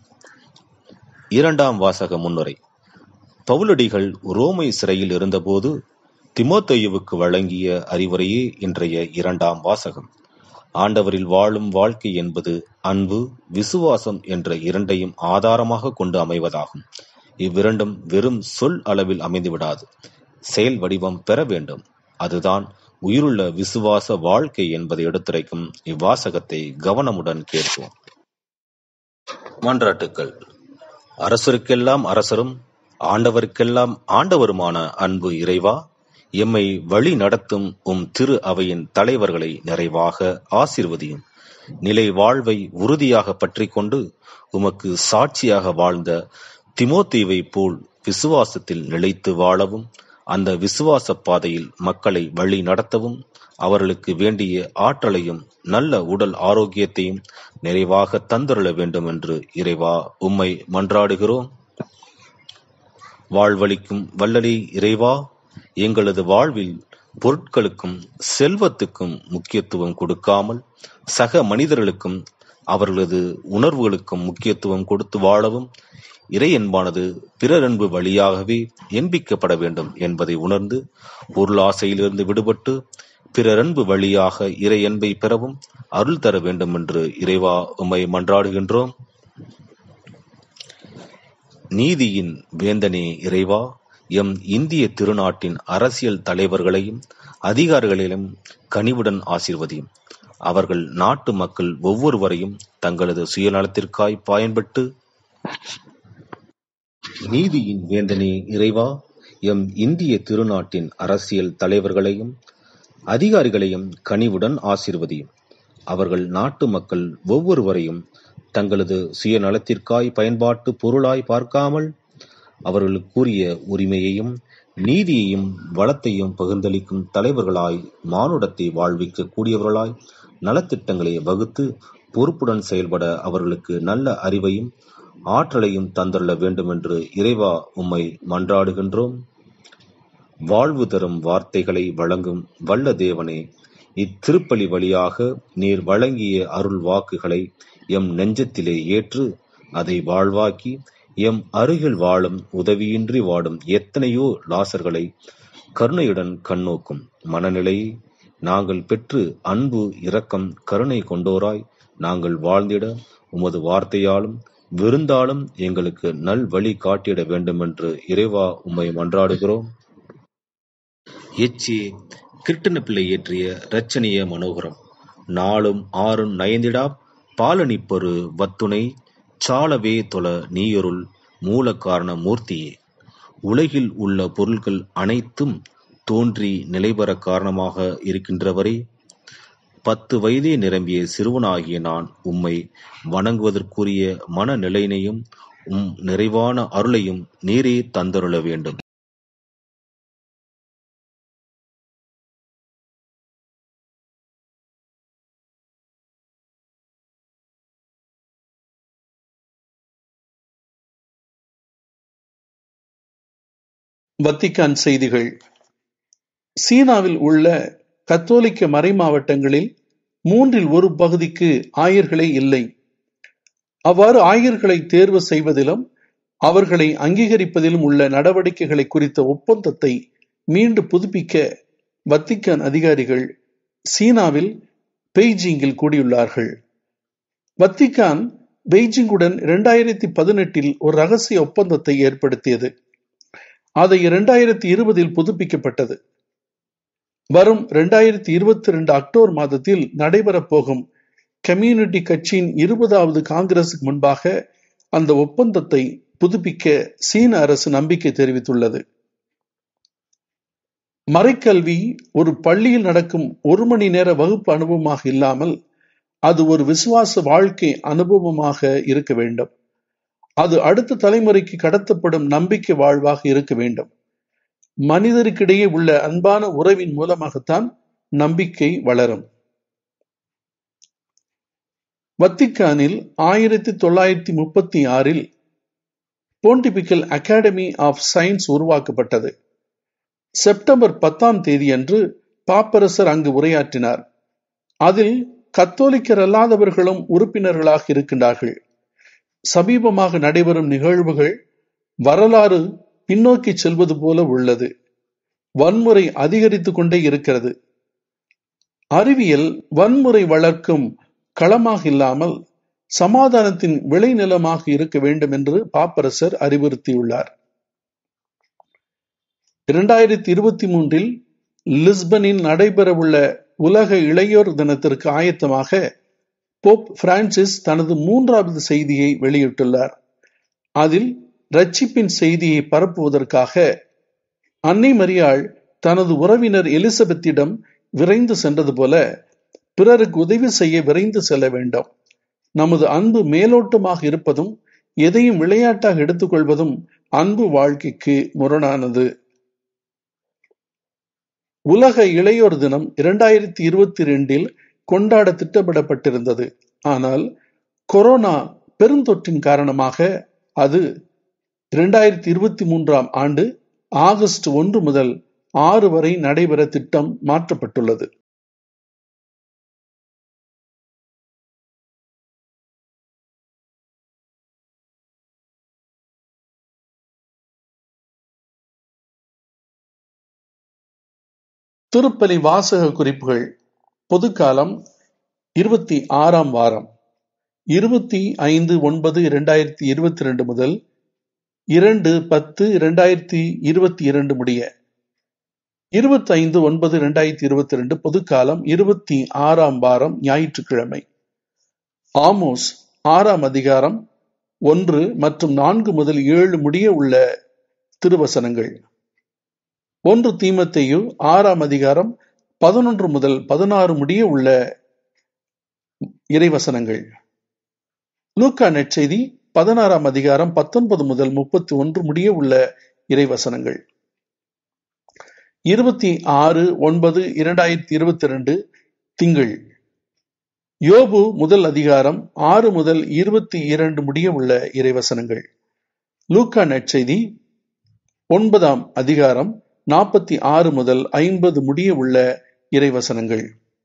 இரண்டாம் வாசக முன்னுரை பவுலடிகள் ரோமை சிறையில் இருந்தபோது திமோத்தேயுவுக்கு வழங்கிய அறிவுரையே இன்றைய இரண்டாம் வாசகம் ஆண்டவரில் வாழும் வாழ்க்கை என்பது அன்பு விசுவாசம் என்ற இரண்டையும் ஆதாரமாக கொண்டு அமைவதாகும் இவ்விரண்டும் வெறும் சொல் அளவில் அமைந்துவிடாது செயல் வடிவம் பெற வேண்டும் அதுதான் உயிருள்ள விசுவாச வாழ்க்கை என்பதை எடுத்துரைக்கும் இவ்வாசகத்தை கவனமுடன் கேட்போம் மன்றாட்டுக்கள் அரசருக்கெல்லாம் அரசரும் ஆண்டவருக்கெல்லாம் ஆண்டவருமான அன்பு இறைவா எம்மை வழி நடத்தும் உம் திரு அவையின் தலைவர்களை நிறைவாக ஆசிர்வதியும் நிலை வாழ்வை உறுதியாக பற்றிக் கொண்டு உமக்கு சாட்சியாக வாழ்ந்த திமோத்தேவை போல் விசுவாசத்தில் நிலைத்து வாழவும் அந்த விசுவாச பாதையில் மக்களை வழி நடத்தவும் அவர்களுக்கு வேண்டிய ஆற்றலையும் நல்ல உடல் ஆரோக்கியத்தையும் நிறைவாக தந்துருள வேண்டும் என்று இறைவா உம்மை மன்றாடுகிறோம் வாழ்வளிக்கும் வல்லலே இறைவா எங்களது வாழ்வில் பொருட்களுக்கும் செல்வத்துக்கும் முக்கியத்துவம் கொடுக்காமல் சக மனிதர்களுக்கும் அவர்களது உணர்வுகளுக்கும் முக்கியத்துவம் கொடுத்து வாழவும் இறை என்பானது பிறரன்பு வழியாகவே என்பிக்கப்பட வேண்டும் என்பதை உணர்ந்து பொருளாசையிலிருந்து விடுபட்டு பிறரன்பு வழியாக இறை அன்பை பெறவும் அருள் தர வேண்டும் என்று இறைவா உம்மை மன்றாடுகின்றோம் நீதியின் வேந்தனே இறைவா எம் இந்திய திருநாட்டின் அரசியல் தலைவர்களையும் அதிகாரிகளையும் கனிவுடன் ஆசீர்வதியும் அவர்கள் நாட்டு மக்கள் ஒவ்வொருவரையும் தங்களது சுயநலத்திற்காய் பயன்பட்டு நீதியின் வேந்தனே இறைவா எம் இந்திய திருநாட்டின் அரசியல் தலைவர்களையும் அதிகாரிகளையும் கனிவுடன் ஆசீர்வதியும் அவர்கள் நாட்டு மக்கள் ஒவ்வொருவரையும் தங்களது சுயநலத்திற்காய் பயன்பாட்டு பொருளாய் பார்க்காமல் அவர்களுக்குரிய உரிமையையும் நீதியையும் வளத்தையும் பகிர்ந்தளிக்கும் தலைவர்களாய் மானுடத்தை வாழ்விக்க கூடியவர்களாய் நலத்திட்டங்களை வகுத்து பொறுப்புடன் செயல்பட அவர்களுக்கு நல்ல அறிவையும் ஆற்றலையும் தந்துள்ள வேண்டும் என்று இறைவா உம்மை மன்றாடுகின்றோம் வாழ்வு தரும் வார்த்தைகளை வழங்கும் வல்ல தேவனே இத்திருப்பலி வழியாக நீர் வழங்கிய அருள் வாக்குகளை எம் நெஞ்சத்திலே ஏற்று அதை வாழ்வாக்கி எம் அருகில் வாழும் உதவியின்றி வாடும் எத்தனையோ லாசர்களை கருணையுடன் கண்ணோக்கும் மனநிலையை நாங்கள் பெற்று அன்பு இரக்கம் கருணை கொண்டோராய் நாங்கள் வாழ்ந்திட உமது வார்த்தையாலும் விருந்தாலும் எங்களுக்கு நல் வழி காட்டிட வேண்டுமென்று இறைவா உம்மை மன்றாடுகிறோம் எச்சி கிருட்டின பிள்ளை இயற்றிய இரட்சணிய மனோகரம் நாளும் ஆறும் நயந்திடா பாலனிப்பொரு வத்துணை சாலவே தொல நீயொருள் மூல காரண மூர்த்தியே உலகில் உள்ள பொருள்கள் அனைத்தும் தோன்றி நிலைபெற காரணமாக இருக்கின்றவரே பத்து வயதே நிரம்பிய சிறுவனாகிய நான் உம்மை வணங்குவதற்குரிய மனநிலையினையும் உம் நிறைவான அருளையும் நீரே தந்தருள வேண்டும் வத்திக்கான் செய்திகள் சீனாவில் உள்ள கத்தோலிக்க மறைமாவட்டங்களில் மூன்றில் ஒரு பகுதிக்கு ஆயர்களே இல்லை அவ்வாறு ஆயர்களை தேர்வு செய்வதிலும் அவர்களை அங்கீகரிப்பதிலும் உள்ள நடவடிக்கைகளை குறித்த ஒப்பந்தத்தை மீண்டு புதுப்பிக்க வத்திக்கான் அதிகாரிகள் சீனாவில் பெய்ஜிங்கில் கூடியுள்ளார்கள் வத்திக்கான் பெய்ஜிங்குடன் இரண்டாயிரத்தி பதினெட்டில் ஒரு ரகசிய ஒப்பந்தத்தை ஏற்படுத்தியது அதை இரண்டாயிரத்தி இருபதில் புதுப்பிக்கப்பட்டது வரும் இரண்டாயிரத்தி இருபத்தி ரெண்டு அக்டோபர் மாதத்தில் நடைபெறப் போகும் கம்யூனிட்டி கட்சியின் இருபதாவது காங்கிரசுக்கு முன்பாக அந்த ஒப்பந்தத்தை புதுப்பிக்க சீன அரசு நம்பிக்கை தெரிவித்துள்ளது மறைக்கல்வி ஒரு பள்ளியில் நடக்கும் ஒரு மணி நேர வகுப்பு அனுபவமாக இல்லாமல் அது ஒரு விசுவாச வாழ்க்கை அனுபவமாக இருக்க வேண்டும் அது அடுத்த தலைமுறைக்கு கடத்தப்படும் நம்பிக்கை வாழ்வாக இருக்க வேண்டும் மனிதருக்கிடையே உள்ள அன்பான உறவின் மூலமாகத்தான் நம்பிக்கை வளரும் வத்திக்கானில் ஆயிரத்தி தொள்ளாயிரத்தி முப்பத்தி ஆறில் போண்டிபிக்கல் அகாடமி ஆஃப் சயின்ஸ் உருவாக்கப்பட்டது செப்டம்பர் பத்தாம் தேதியன்று பாப்பரசர் அங்கு உரையாற்றினார் அதில் கத்தோலிக்கர் அல்லாதவர்களும் உறுப்பினர்களாக இருக்கின்றார்கள் சமீபமாக நடைபெறும் நிகழ்வுகள் வரலாறு பின்னோக்கி செல்வது போல உள்ளது வன்முறை அதிகரித்து கொண்டே இருக்கிறது அறிவியல் வன்முறை வளர்க்கும் களமாக இல்லாமல் சமாதானத்தின் விளைநிலமாக இருக்க வேண்டும் என்று பாப்பரசர் அறிவுறுத்தியுள்ளார் இரண்டாயிரத்தி இருபத்தி மூன்றில் லிஸ்பனில் நடைபெறவுள்ள உலக இளையோர் தினத்திற்கு ஆயத்தமாக போப் பிரான்சிஸ் தனது மூன்றாவது செய்தியை வெளியிட்டுள்ளார் அதில் ரட்சிப்பின் செய்தியை பரப்புவதற்காக அன்னை மரியாள் தனது உறவினர் எலிசபெத்திடம் விரைந்து சென்றது போல பிறருக்கு உதவி செய்ய விரைந்து செல்ல வேண்டும் நமது அன்பு மேலோட்டமாக இருப்பதும் எதையும் விளையாட்டாக எடுத்துக்கொள்வதும் அன்பு வாழ்க்கைக்கு முரணானது உலக இளையோர் தினம் இரண்டாயிரத்தி இருபத்தி ரெண்டில் கொண்டாட திட்டமிடப்பட்டிருந்தது ஆனால் கொரோனா பெருந்தொற்றின் காரணமாக அது இரண்டாயிரத்தி இருபத்தி மூன்றாம் ஆண்டு ஆகஸ்ட் ஒன்று முதல் ஆறு வரை நடைபெற திட்டம் மாற்றப்பட்டுள்ளது திருப்பலி வாசக குறிப்புகள் பொதுக்காலம் இருபத்தி ஆறாம் வாரம் இருபத்தி ஐந்து ஒன்பது இரண்டாயிரத்தி இருபத்தி ரெண்டு முதல் இரண்டு பத்து இரண்டாயிரத்தி இருபத்தி இரண்டு முடிய இருபத்தி ஐந்து ஒன்பது இரண்டாயிரத்தி இருபத்தி ரெண்டு பொதுக்காலம் இருபத்தி ஆறாம் வாரம் ஞாயிற்றுக்கிழமை ஆமோஸ் ஆறாம் அதிகாரம் ஒன்று மற்றும் நான்கு முதல் ஏழு முடிய உள்ள திருவசனங்கள் ஒன்று தீமத்தையு ஆறாம் அதிகாரம் பதினொன்று முதல் பதினாறு முடிய உள்ள இறைவசனங்கள் லூக்கா நெற்செய்தி பதினாறாம் அதிகாரம் பத்தொன்பது முதல் முப்பத்தி ஒன்று முடிய உள்ள இறைவசனங்கள் இருபத்தி ஆறு ஒன்பது இரண்டாயிரத்தி இருபத்தி ரெண்டு திங்கள் யோபு முதல் அதிகாரம் ஆறு முதல் இருபத்தி இரண்டு முடிய உள்ள இறைவசனங்கள் லூக்கா நற்செய்தி ஒன்பதாம் அதிகாரம் நாற்பத்தி ஆறு முதல் ஐம்பது முடிய உள்ள இறைவசனங்கள்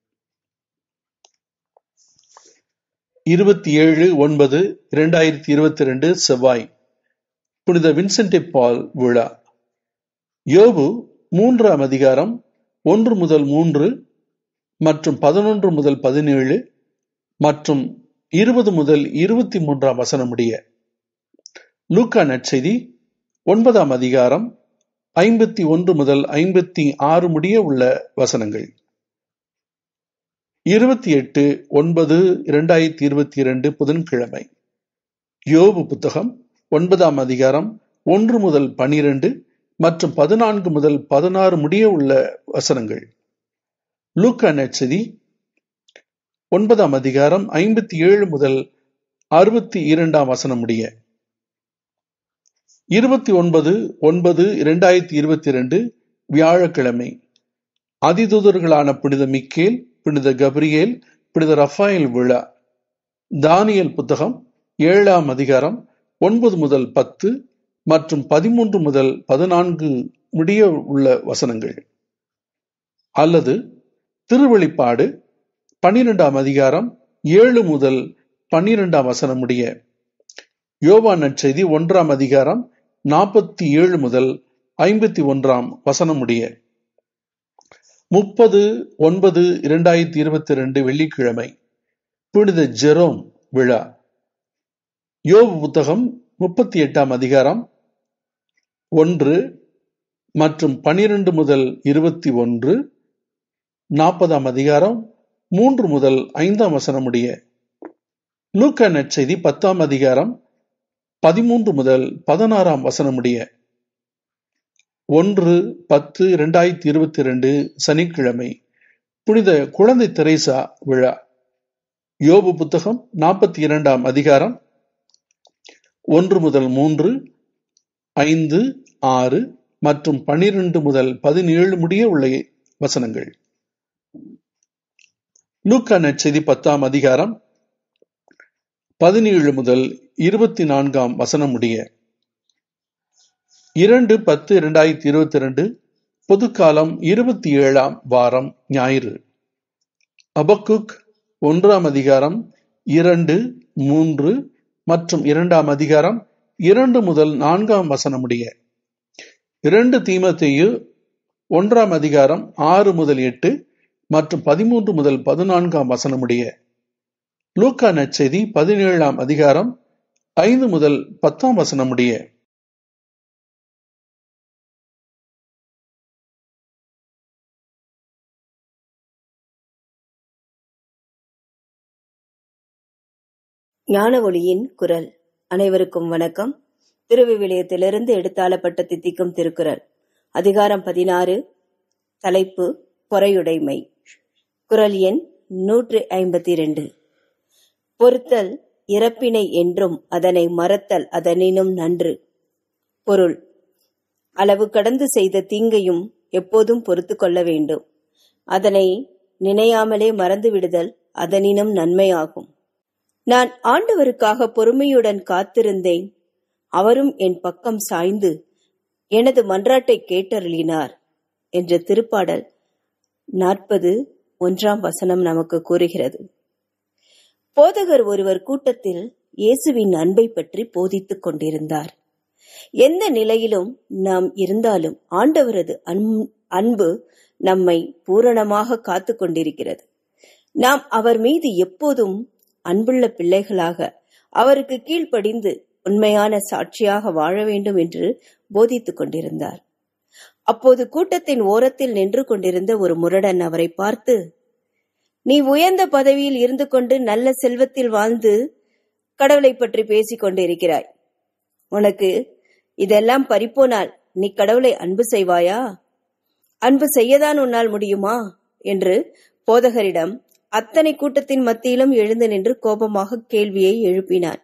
இருபத்தி ஏழு ஒன்பது இரண்டாயிரத்தி இருபத்தி ரெண்டு செவ்வாய் புனித வின்சென்டே பால் விழா யோபு மூன்றாம் அதிகாரம் ஒன்று முதல் மூன்று மற்றும் பதினொன்று முதல் பதினேழு மற்றும் இருபது முதல் இருபத்தி மூன்றாம் வசனம் முடிய லூக்கா நற்செய்தி ஒன்பதாம் அதிகாரம் ஐம்பத்தி ஒன்று முதல் ஐம்பத்தி ஆறு முடிய உள்ள வசனங்கள் இருபத்தி எட்டு ஒன்பது இரண்டாயிரத்தி இருபத்தி இரண்டு புதன்கிழமை யோபு புத்தகம் ஒன்பதாம் அதிகாரம் ஒன்று முதல் பனிரெண்டு மற்றும் பதினான்கு முதல் பதினாறு முடிய உள்ள வசனங்கள் லூக்கா நற்செய்தி ஒன்பதாம் அதிகாரம் ஐம்பத்தி ஏழு முதல் அறுபத்தி இரண்டாம் வசனம் முடிய இருபத்தி ஒன்பது ஒன்பது இரண்டாயிரத்தி இருபத்தி இரண்டு வியாழக்கிழமை அதிதூதர்களான புனித மிக்கேல் புனித கப்ரியேல் புனித ரஃபாயல் விழா தானியல் புத்தகம் ஏழாம் அதிகாரம் ஒன்பது முதல் பத்து மற்றும் பதிமூன்று முதல் பதினான்கு முடிய உள்ள வசனங்கள் அல்லது திருவெளிப்பாடு பன்னிரெண்டாம் அதிகாரம் ஏழு முதல் பன்னிரெண்டாம் வசனம் முடிய யோவா நற்செய்தி ஒன்றாம் அதிகாரம் நாற்பத்தி ஏழு முதல் ஐம்பத்தி ஒன்றாம் வசனம் முடிய முப்பது ஒன்பது இரண்டாயிரத்தி இருபத்தி ரெண்டு வெள்ளிக்கிழமை புனித ஜெரோம் விழா யோபு புத்தகம் முப்பத்தி எட்டாம் அதிகாரம் ஒன்று மற்றும் பனிரெண்டு முதல் இருபத்தி ஒன்று நாற்பதாம் அதிகாரம் மூன்று முதல் ஐந்தாம் வசனம் முடிய லூக்கா நற்செய்தி பத்தாம் அதிகாரம் பதிமூன்று முதல் பதினாறாம் வசனம் முடிய ஒன்று பத்து இரண்டாயிரத்தி இருபத்தி ரெண்டு சனிக்கிழமை புனித குழந்தை தெரேசா விழா யோபு புத்தகம் நாற்பத்தி இரண்டாம் அதிகாரம் ஒன்று முதல் மூன்று ஐந்து ஆறு மற்றும் பனிரெண்டு முதல் பதினேழு முடிய உள்ள வசனங்கள் லூக்கா நற்செய்தி பத்தாம் அதிகாரம் பதினேழு முதல் இருபத்தி நான்காம் வசனம் முடிய இரண்டு பத்து இரண்டாயிரத்தி இருபத்தி இரண்டு பொதுக்காலம் இருபத்தி ஏழாம் வாரம் ஞாயிறு அபக்குக் ஒன்றாம் அதிகாரம் இரண்டு மூன்று மற்றும் இரண்டாம் அதிகாரம் இரண்டு முதல் நான்காம் வசனம் முடிய இரண்டு தீமத்தையு ஒன்றாம் அதிகாரம் ஆறு முதல் எட்டு மற்றும் பதிமூன்று முதல் பதினான்காம் வசனமுடைய லூக்கா நற்செய்தி பதினேழாம் அதிகாரம் ஐந்து முதல் பத்தாம் வசனமுடைய ஞான ஒளியின் குரல் அனைவருக்கும் வணக்கம் திருவிவிலியத்திலிருந்து எடுத்தாளப்பட்ட தித்திக்கும் திருக்குறள் அதிகாரம் பதினாறு தலைப்பு பொறையுடைமை குரல் எண் நூற்று ஐம்பத்தி இரண்டு பொறுத்தல் இறப்பினை என்றும் அதனை மறத்தல் அதனினும் நன்று பொருள் அளவு கடந்து செய்த தீங்கையும் எப்போதும் பொறுத்து கொள்ள வேண்டும் அதனை நினையாமலே மறந்து விடுதல் அதனினும் நன்மையாகும் நான் ஆண்டவருக்காக பொறுமையுடன் காத்திருந்தேன் அவரும் என் பக்கம் சாய்ந்து எனது மன்றாட்டை கேட்டருளினார் என்ற திருப்பாடல் நாற்பது ஒன்றாம் வசனம் நமக்கு கூறுகிறது போதகர் ஒருவர் கூட்டத்தில் இயேசுவின் அன்பை பற்றி போதித்துக் கொண்டிருந்தார் எந்த நிலையிலும் நாம் இருந்தாலும் ஆண்டவரது அன்பு நம்மை பூரணமாக காத்து கொண்டிருக்கிறது நாம் அவர் மீது எப்போதும் அன்புள்ள பிள்ளைகளாக அவருக்கு கீழ்ப்படிந்து உண்மையான சாட்சியாக வாழ வேண்டும் என்று போதித்துக் கொண்டிருந்தார் அப்போது கூட்டத்தின் ஓரத்தில் நின்று கொண்டிருந்த ஒரு முரடன் அவரை பார்த்து நீ உயர்ந்த பதவியில் இருந்து கொண்டு நல்ல செல்வத்தில் வாழ்ந்து கடவுளை பற்றி பேசிக் கொண்டிருக்கிறாய் உனக்கு இதெல்லாம் பறிப்போனால் நீ கடவுளை அன்பு செய்வாயா அன்பு செய்யதான் உன்னால் முடியுமா என்று போதகரிடம் அத்தனை கூட்டத்தின் மத்தியிலும் எழுந்து நின்று கோபமாக கேள்வியை எழுப்பினார்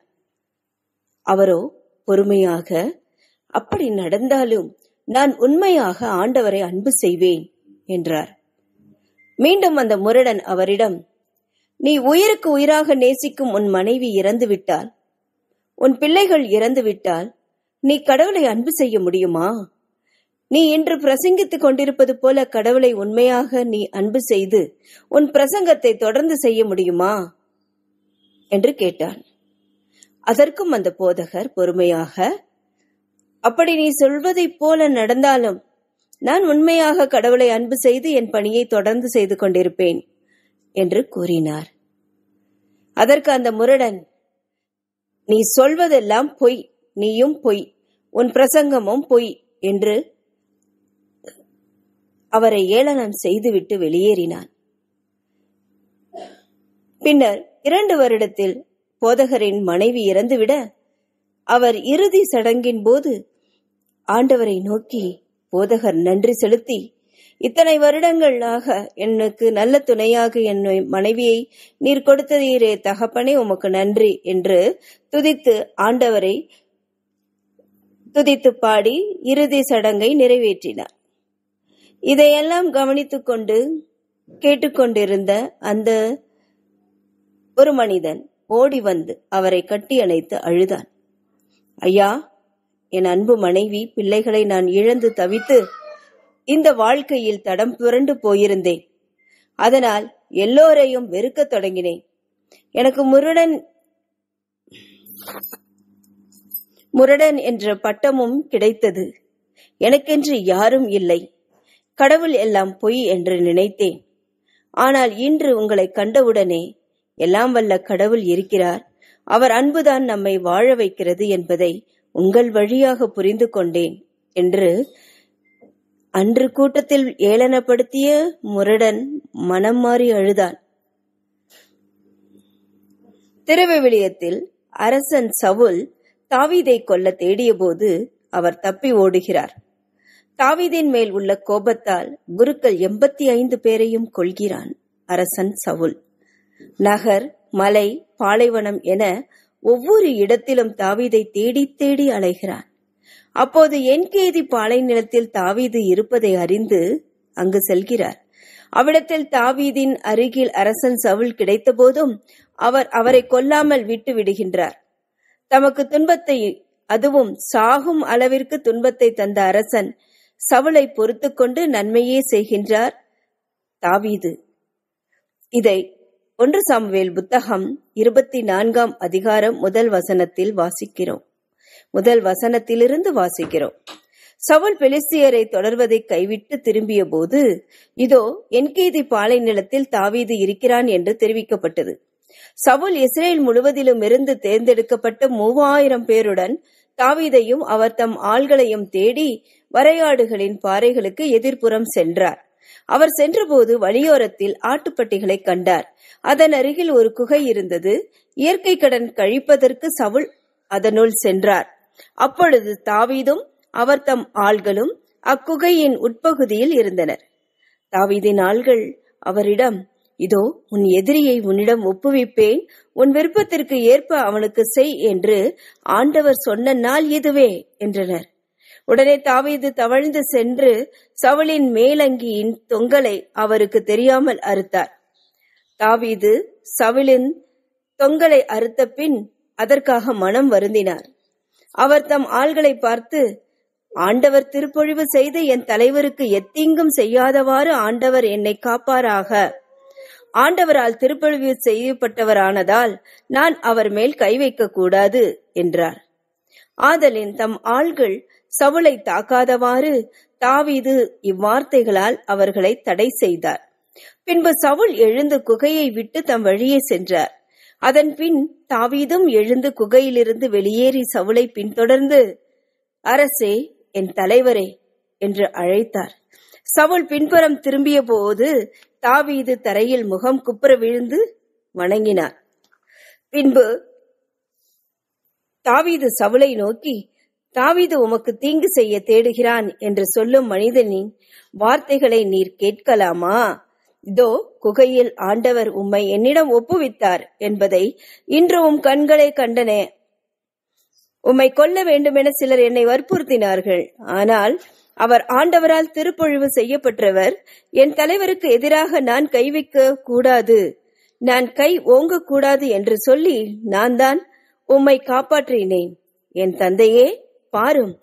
அவரோ பொறுமையாக அப்படி நடந்தாலும் நான் உண்மையாக ஆண்டவரை அன்பு செய்வேன் என்றார் மீண்டும் அந்த முரடன் அவரிடம் நீ உயிருக்கு உயிராக நேசிக்கும் உன் மனைவி இறந்து விட்டால் உன் பிள்ளைகள் இறந்து விட்டால் நீ கடவுளை அன்பு செய்ய முடியுமா நீ இன்று பிரசங்கித்துக் கொண்டிருப்பது போல கடவுளை உண்மையாக நீ அன்பு செய்து உன் பிரசங்கத்தை தொடர்ந்து செய்ய முடியுமா என்று கேட்டான் அதற்கும் அந்த போதகர் பொறுமையாக அப்படி நீ சொல்வதைப் போல நடந்தாலும் நான் உண்மையாக கடவுளை அன்பு செய்து என் பணியை தொடர்ந்து செய்து கொண்டிருப்பேன் என்று கூறினார் அதற்கு அந்த முரடன் நீ சொல்வதெல்லாம் பொய் நீயும் பொய் உன் பிரசங்கமும் பொய் என்று அவரை ஏளனம் செய்துவிட்டு வெளியேறினான் பின்னர் இரண்டு வருடத்தில் போதகரின் மனைவி இறந்துவிட அவர் இறுதி சடங்கின் போது ஆண்டவரை நோக்கி போதகர் நன்றி செலுத்தி இத்தனை வருடங்களாக எனக்கு நல்ல துணையாக என் மனைவியை நீர் கொடுத்ததீரே தகப்பனே உமக்கு நன்றி என்று துதித்து ஆண்டவரை துதித்து பாடி இறுதி சடங்கை நிறைவேற்றினார் இதையெல்லாம் கவனித்துக் கொண்டு கேட்டுக்கொண்டிருந்த அந்த ஒரு மனிதன் ஓடி வந்து அவரை கட்டி அணைத்து அழுதான் ஐயா என் அன்பு மனைவி பிள்ளைகளை நான் இழந்து தவித்து இந்த வாழ்க்கையில் தடம் புரண்டு போயிருந்தேன் அதனால் எல்லோரையும் வெறுக்கத் தொடங்கினேன் எனக்கு முருடன் முரடன் என்ற பட்டமும் கிடைத்தது எனக்கென்று யாரும் இல்லை கடவுள் எல்லாம் பொய் என்று நினைத்தேன் ஆனால் இன்று உங்களை கண்டவுடனே எல்லாம் வல்ல கடவுள் இருக்கிறார் அவர் அன்புதான் நம்மை வாழ வைக்கிறது என்பதை உங்கள் வழியாக புரிந்து கொண்டேன் என்று அன்று கூட்டத்தில் ஏளனப்படுத்திய முரடன் மனம் மாறி அழுதான் திருவிவிலியத்தில் அரசன் சவுல் தாவீதை கொல்ல தேடியபோது அவர் தப்பி ஓடுகிறார் தாவீதின் மேல் உள்ள கோபத்தால் குருக்கள் எண்பத்தி ஐந்து பேரையும் கொள்கிறான் அரசன் சவுல் நகர் மலை பாலைவனம் என ஒவ்வொரு இடத்திலும் தாவீதை தேடி தேடி அலைகிறான் அப்போது என்கேதி பாலை நிலத்தில் தாவீது இருப்பதை அறிந்து அங்கு செல்கிறார் அவ்விடத்தில் தாவீதின் அருகில் அரசன் சவுல் கிடைத்த போதும் அவர் அவரை கொல்லாமல் விட்டு விடுகின்றார் தமக்கு துன்பத்தை அதுவும் சாகும் அளவிற்கு துன்பத்தை தந்த அரசன் சவுளை பொறுத்து கொண்டு நன்மையே செய்கின்றார் தாவீது இதை ஒன்று சாமுவேல் புத்தகம் இருபத்தி நான்காம் அதிகாரம் முதல் வசனத்தில் வாசிக்கிறோம் முதல் வசனத்திலிருந்து வாசிக்கிறோம் சவுல் பெலிஸ்தியரை தொடர்வதை கைவிட்டு திரும்பிய போது இதோ என்கேதி பாலை நிலத்தில் தாவீது இருக்கிறான் என்று தெரிவிக்கப்பட்டது சவுல் இஸ்ரேல் முழுவதிலும் இருந்து தேர்ந்தெடுக்கப்பட்ட மூவாயிரம் பேருடன் தாவீதையும் அவர் தம் ஆள்களையும் தேடி வரையாடுகளின் பாறைகளுக்கு எதிர்ப்புறம் சென்றார் அவர் சென்றபோது வழியோரத்தில் ஆட்டுப்பட்டிகளை கண்டார் அதன் அருகில் ஒரு குகை இருந்தது இயற்கை கடன் கழிப்பதற்கு சவுல் அதனுள் சென்றார் அப்பொழுது தாவீதும் அவர் தம் ஆள்களும் அக்குகையின் உட்பகுதியில் இருந்தனர் தாவீதின் ஆள்கள் அவரிடம் இதோ உன் எதிரியை உன்னிடம் ஒப்புவிப்பேன் உன் விருப்பத்திற்கு ஏற்ப அவனுக்கு செய் என்று ஆண்டவர் சொன்ன நாள் இதுவே என்றனர் உடனே தாவீது தவழ்ந்து சென்று சவுளின் மேலங்கியின் தொங்கலை அவருக்கு தெரியாமல் அறுத்தார் தாவீது சவுளின் தொங்கலை அறுத்த பின் அதற்காக மனம் வருந்தினார் அவர் தம் ஆள்களை பார்த்து ஆண்டவர் திருப்பொழிவு செய்து என் தலைவருக்கு எத்தீங்கும் செய்யாதவாறு ஆண்டவர் என்னை காப்பாராக ஆண்டவரால் திருப்பொழிவு செய்யப்பட்டவரானதால் நான் அவர் மேல் கை வைக்க கூடாது என்றார் ஆதலின் தம் ஆள்கள் சவுளை தாக்காதவாறு தாவீது இவ்வார்த்தைகளால் அவர்களை தடை செய்தார் பின்பு சவுல் எழுந்து குகையை விட்டு தம் வழியே சென்றார் அதன் பின் தாவீதும் எழுந்து குகையிலிருந்து வெளியேறி சவுளை பின்தொடர்ந்து அரசே என் தலைவரே என்று அழைத்தார் சவுல் பின்புறம் திரும்பிய போது தாவீது தரையில் முகம் குப்புற விழுந்து வணங்கினார் பின்பு தாவீது சவுளை நோக்கி தாவீது உமக்கு தீங்கு செய்ய தேடுகிறான் என்று சொல்லும் மனிதனின் வார்த்தைகளை நீர் கேட்கலாமா இதோ குகையில் ஆண்டவர் உம்மை என்னிடம் ஒப்புவித்தார் என்பதை இன்று உம் கண்களே கண்டனே உம்மை கொல்ல வேண்டுமென சிலர் என்னை வற்புறுத்தினார்கள் ஆனால் அவர் ஆண்டவரால் திருப்பொழிவு செய்யப்பட்டவர் என் தலைவருக்கு எதிராக நான் கை வைக்க கூடாது நான் கை ஓங்க கூடாது என்று சொல்லி நான் தான் உம்மை காப்பாற்றினேன் என் தந்தையே பாரும்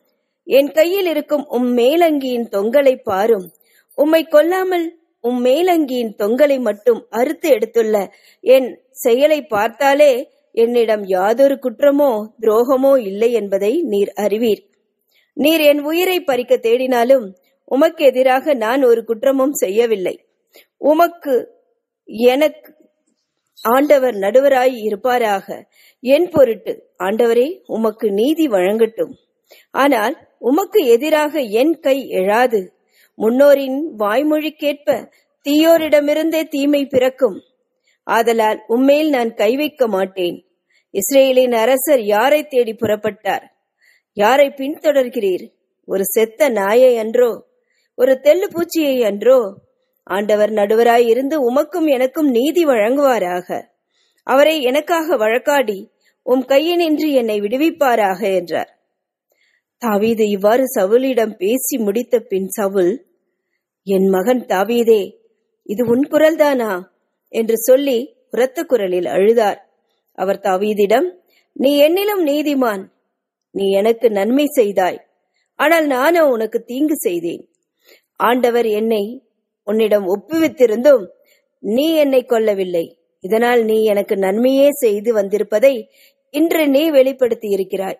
என் கையில் இருக்கும் உம் மேலங்கியின் தொங்கலை பாரும் உம்மை கொல்லாமல் உம் மேலங்கியின் தொங்கலை மட்டும் அறுத்து எடுத்துள்ள என் செயலை பார்த்தாலே என்னிடம் யாதொரு குற்றமோ துரோகமோ இல்லை என்பதை நீர் அறிவீர் நீர் என் உயிரை பறிக்க தேடினாலும் உமக்கு எதிராக நான் ஒரு குற்றமும் செய்யவில்லை உமக்கு எனக்கு ஆண்டவர் நடுவராய் இருப்பாராக என் பொருட்டு ஆண்டவரே உமக்கு நீதி வழங்கட்டும் ஆனால் உமக்கு எதிராக என் கை எழாது முன்னோரின் வாய்மொழி கேட்ப தீயோரிடமிருந்தே தீமை பிறக்கும் ஆதலால் உம்மேல் நான் கை வைக்க மாட்டேன் இஸ்ரேலின் அரசர் யாரை தேடி புறப்பட்டார் யாரை பின்தொடர்கிறீர் ஒரு செத்த நாயை அன்றோ ஒரு தெல்லு பூச்சியை அன்றோ ஆண்டவர் நடுவராய் இருந்து உமக்கும் எனக்கும் நீதி வழங்குவாராக அவரை எனக்காக வழக்காடி உம் கையினின்று என்னை விடுவிப்பாராக என்றார் தாவீது இவ்வாறு சவுலிடம் பேசி முடித்த பின் சவுல் என் மகன் தாவீதே இது உன் குரல்தானா என்று சொல்லி உரத்த குரலில் அழுதார் அவர் தாவீதிடம் நீ என்னிலும் நீதிமான் நீ எனக்கு நன்மை செய்தாய் ஆனால் நானோ உனக்கு தீங்கு செய்தேன் ஆண்டவர் என்னை உன்னிடம் ஒப்புவித்திருந்தும் நீ என்னை கொல்லவில்லை இதனால் நீ எனக்கு நன்மையே செய்து வந்திருப்பதை இன்று நீ வெளிப்படுத்தி இருக்கிறாய்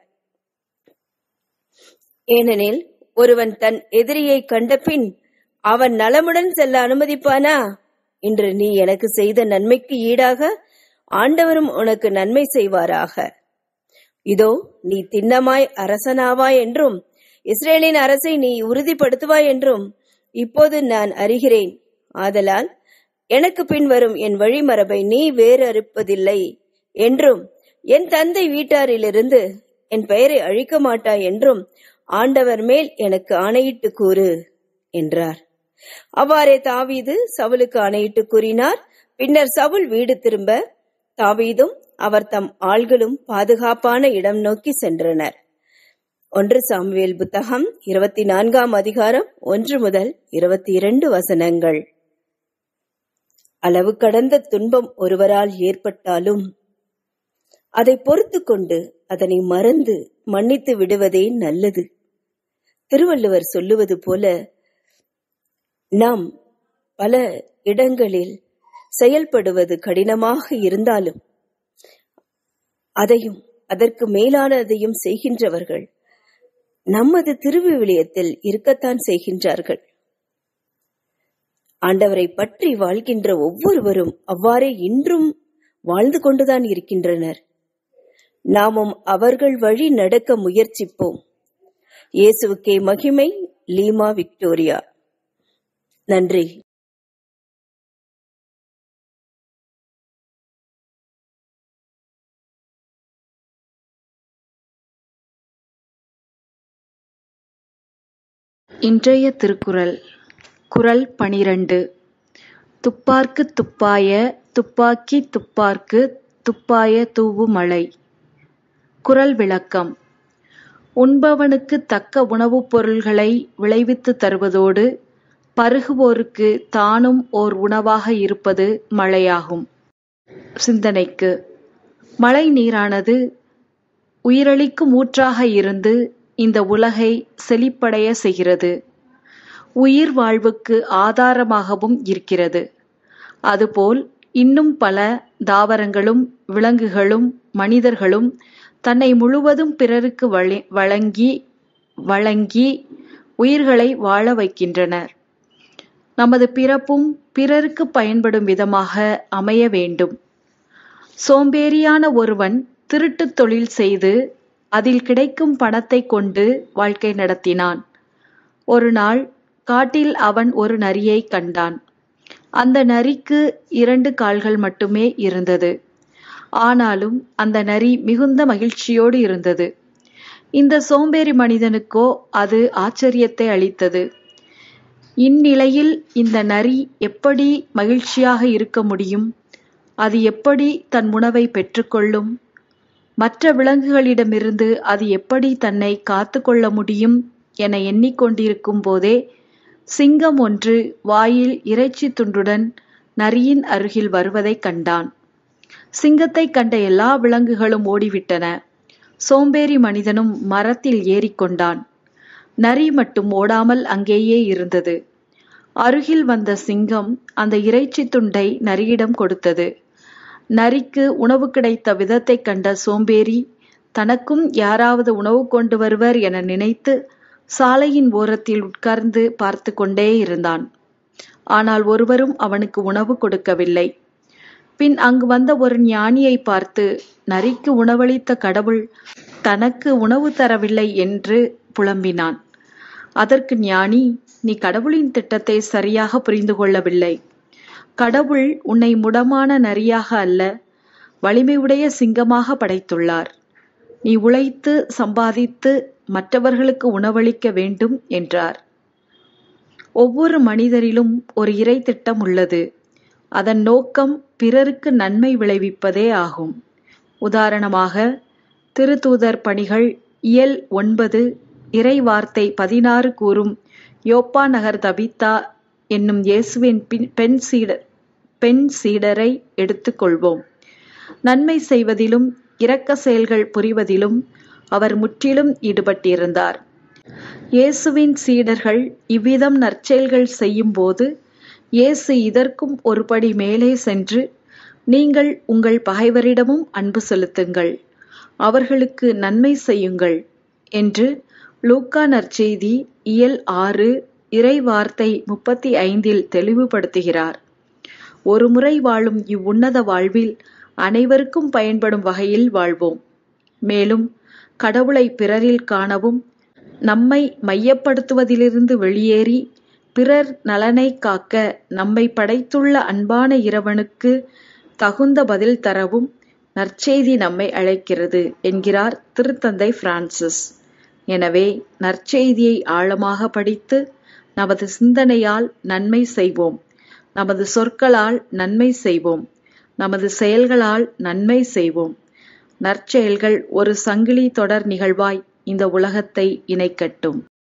ஏனெனில் ஒருவன் தன் எதிரியை கண்டபின் அவன் நலமுடன் செல்ல அனுமதிப்பானா இன்று நீ எனக்கு செய்த நன்மைக்கு ஈடாக ஆண்டவரும் உனக்கு நன்மை செய்வாராக இதோ நீ திண்ணமாய் அரசனாவாய் என்றும் இஸ்ரேலின் அரசை நீ உறுதிப்படுத்துவாய் என்றும் இப்போது நான் அறிகிறேன் ஆதலால் எனக்கு பின் வரும் என் வழிமரபை நீ வேறு அறுப்பதில்லை என்றும் என் தந்தை வீட்டாரிலிருந்து என் பெயரை அழிக்க மாட்டாய் என்றும் ஆண்டவர் மேல் எனக்கு ஆணையிட்டு கூறு என்றார் அவ்வாறே தாவீது சவுலுக்கு ஆணையிட்டு கூறினார் பின்னர் சவுல் வீடு திரும்ப தாவீதும் அவர் தம் ஆள்களும் பாதுகாப்பான இடம் நோக்கி சென்றனர் ஒன்று சாமுவேல் புத்தகம் இருபத்தி நான்காம் அதிகாரம் ஒன்று முதல் இருபத்தி இரண்டு வசனங்கள் அளவு கடந்த துன்பம் ஒருவரால் ஏற்பட்டாலும் அதை பொறுத்து கொண்டு அதனை மறந்து மன்னித்து விடுவதே நல்லது திருவள்ளுவர் சொல்லுவது போல நாம் பல இடங்களில் செயல்படுவது கடினமாக இருந்தாலும் அதையும் அதற்கு மேலானதையும் செய்கின்றவர்கள் நமது திருவிவிலியத்தில் இருக்கத்தான் செய்கின்றார்கள் ஆண்டவரை பற்றி வாழ்கின்ற ஒவ்வொருவரும் அவ்வாறே இன்றும் வாழ்ந்து கொண்டுதான் இருக்கின்றனர் நாமும் அவர்கள் வழி நடக்க முயற்சிப்போம் இயேசுவுக்கே மகிமை லீமா விக்டோரியா நன்றி இன்றைய திருக்குறள் குறள் பனிரண்டு துப்பார்க்கு துப்பாய துப்பாக்கி துப்பார்க்கு துப்பாய தூவு மழை குறள் விளக்கம் உண்பவனுக்கு தக்க உணவுப் பொருள்களை விளைவித்து தருவதோடு பருகுவோருக்கு தானும் ஓர் உணவாக இருப்பது மழையாகும் சிந்தனைக்கு மழை நீரானது உயிரளிக்கும் ஊற்றாக இருந்து இந்த உலகை செழிப்படைய செய்கிறது உயிர் வாழ்வுக்கு ஆதாரமாகவும் இருக்கிறது அதுபோல் இன்னும் பல தாவரங்களும் விலங்குகளும் மனிதர்களும் தன்னை முழுவதும் பிறருக்கு வழங்கி வழங்கி உயிர்களை வாழ வைக்கின்றனர் நமது பிறப்பும் பிறருக்கு பயன்படும் விதமாக அமைய வேண்டும் சோம்பேறியான ஒருவன் திருட்டுத் தொழில் செய்து அதில் கிடைக்கும் பணத்தை கொண்டு வாழ்க்கை நடத்தினான் ஒரு நாள் காட்டில் அவன் ஒரு நரியை கண்டான் அந்த நரிக்கு இரண்டு கால்கள் மட்டுமே இருந்தது ஆனாலும் அந்த நரி மிகுந்த மகிழ்ச்சியோடு இருந்தது இந்த சோம்பேறி மனிதனுக்கோ அது ஆச்சரியத்தை அளித்தது இந்நிலையில் இந்த நரி எப்படி மகிழ்ச்சியாக இருக்க முடியும் அது எப்படி தன் உணவை பெற்றுக்கொள்ளும் மற்ற விலங்குகளிடமிருந்து அது எப்படி தன்னை காத்து கொள்ள முடியும் என எண்ணிக்கொண்டிருக்கும் போதே சிங்கம் ஒன்று வாயில் இறைச்சி துண்டுடன் நரியின் அருகில் வருவதைக் கண்டான் சிங்கத்தை கண்ட எல்லா விலங்குகளும் ஓடிவிட்டன சோம்பேறி மனிதனும் மரத்தில் ஏறிக்கொண்டான் நரி மட்டும் ஓடாமல் அங்கேயே இருந்தது அருகில் வந்த சிங்கம் அந்த இறைச்சி துண்டை நரியிடம் கொடுத்தது நரிக்கு உணவு கிடைத்த விதத்தைக் கண்ட சோம்பேறி தனக்கும் யாராவது உணவு கொண்டு வருவர் என நினைத்து சாலையின் ஓரத்தில் உட்கார்ந்து பார்த்து கொண்டே இருந்தான் ஆனால் ஒருவரும் அவனுக்கு உணவு கொடுக்கவில்லை பின் அங்கு வந்த ஒரு ஞானியை பார்த்து நரிக்கு உணவளித்த கடவுள் தனக்கு உணவு தரவில்லை என்று புலம்பினான் அதற்கு ஞானி நீ கடவுளின் திட்டத்தை சரியாக புரிந்து கொள்ளவில்லை கடவுள் உன்னை முடமான நரியாக அல்ல வலிமையுடைய சிங்கமாக படைத்துள்ளார் நீ உழைத்து சம்பாதித்து மற்றவர்களுக்கு உணவளிக்க வேண்டும் என்றார் ஒவ்வொரு மனிதரிலும் ஒரு இறை திட்டம் உள்ளது அதன் நோக்கம் பிறருக்கு நன்மை விளைவிப்பதே ஆகும் உதாரணமாக திருத்தூதர் பணிகள் இயல் ஒன்பது இறை வார்த்தை பதினாறு கூறும் யோப்பா நகர் தபித்தா என்னும் இயேசுவின் பெண் சீடர் பெண் சீடரை எடுத்துக்கொள்வோம் நன்மை செய்வதிலும் இரக்க செயல்கள் புரிவதிலும் அவர் முற்றிலும் ஈடுபட்டிருந்தார் இயேசுவின் சீடர்கள் இவ்விதம் நற்செயல்கள் செய்யும்போது இயேசு இதற்கும் ஒருபடி மேலே சென்று நீங்கள் உங்கள் பகைவரிடமும் அன்பு செலுத்துங்கள் அவர்களுக்கு நன்மை செய்யுங்கள் என்று லூக்கா நற்செய்தி இயல் ஆறு இறை வார்த்தை முப்பத்தி ஐந்தில் தெளிவுபடுத்துகிறார் ஒரு முறை வாழும் இவ்வுன்னத வாழ்வில் அனைவருக்கும் பயன்படும் வகையில் வாழ்வோம் மேலும் கடவுளை பிறரில் காணவும் நம்மை மையப்படுத்துவதிலிருந்து வெளியேறி பிறர் நலனை காக்க நம்மை படைத்துள்ள அன்பான இறைவனுக்கு தகுந்த பதில் தரவும் நற்செய்தி நம்மை அழைக்கிறது என்கிறார் திருத்தந்தை பிரான்சிஸ் எனவே நற்செய்தியை ஆழமாக படித்து நமது சிந்தனையால் நன்மை செய்வோம் நமது சொற்களால் நன்மை செய்வோம் நமது செயல்களால் நன்மை செய்வோம் நற்செயல்கள் ஒரு சங்கிலி தொடர் நிகழ்வாய் இந்த உலகத்தை இணைக்கட்டும்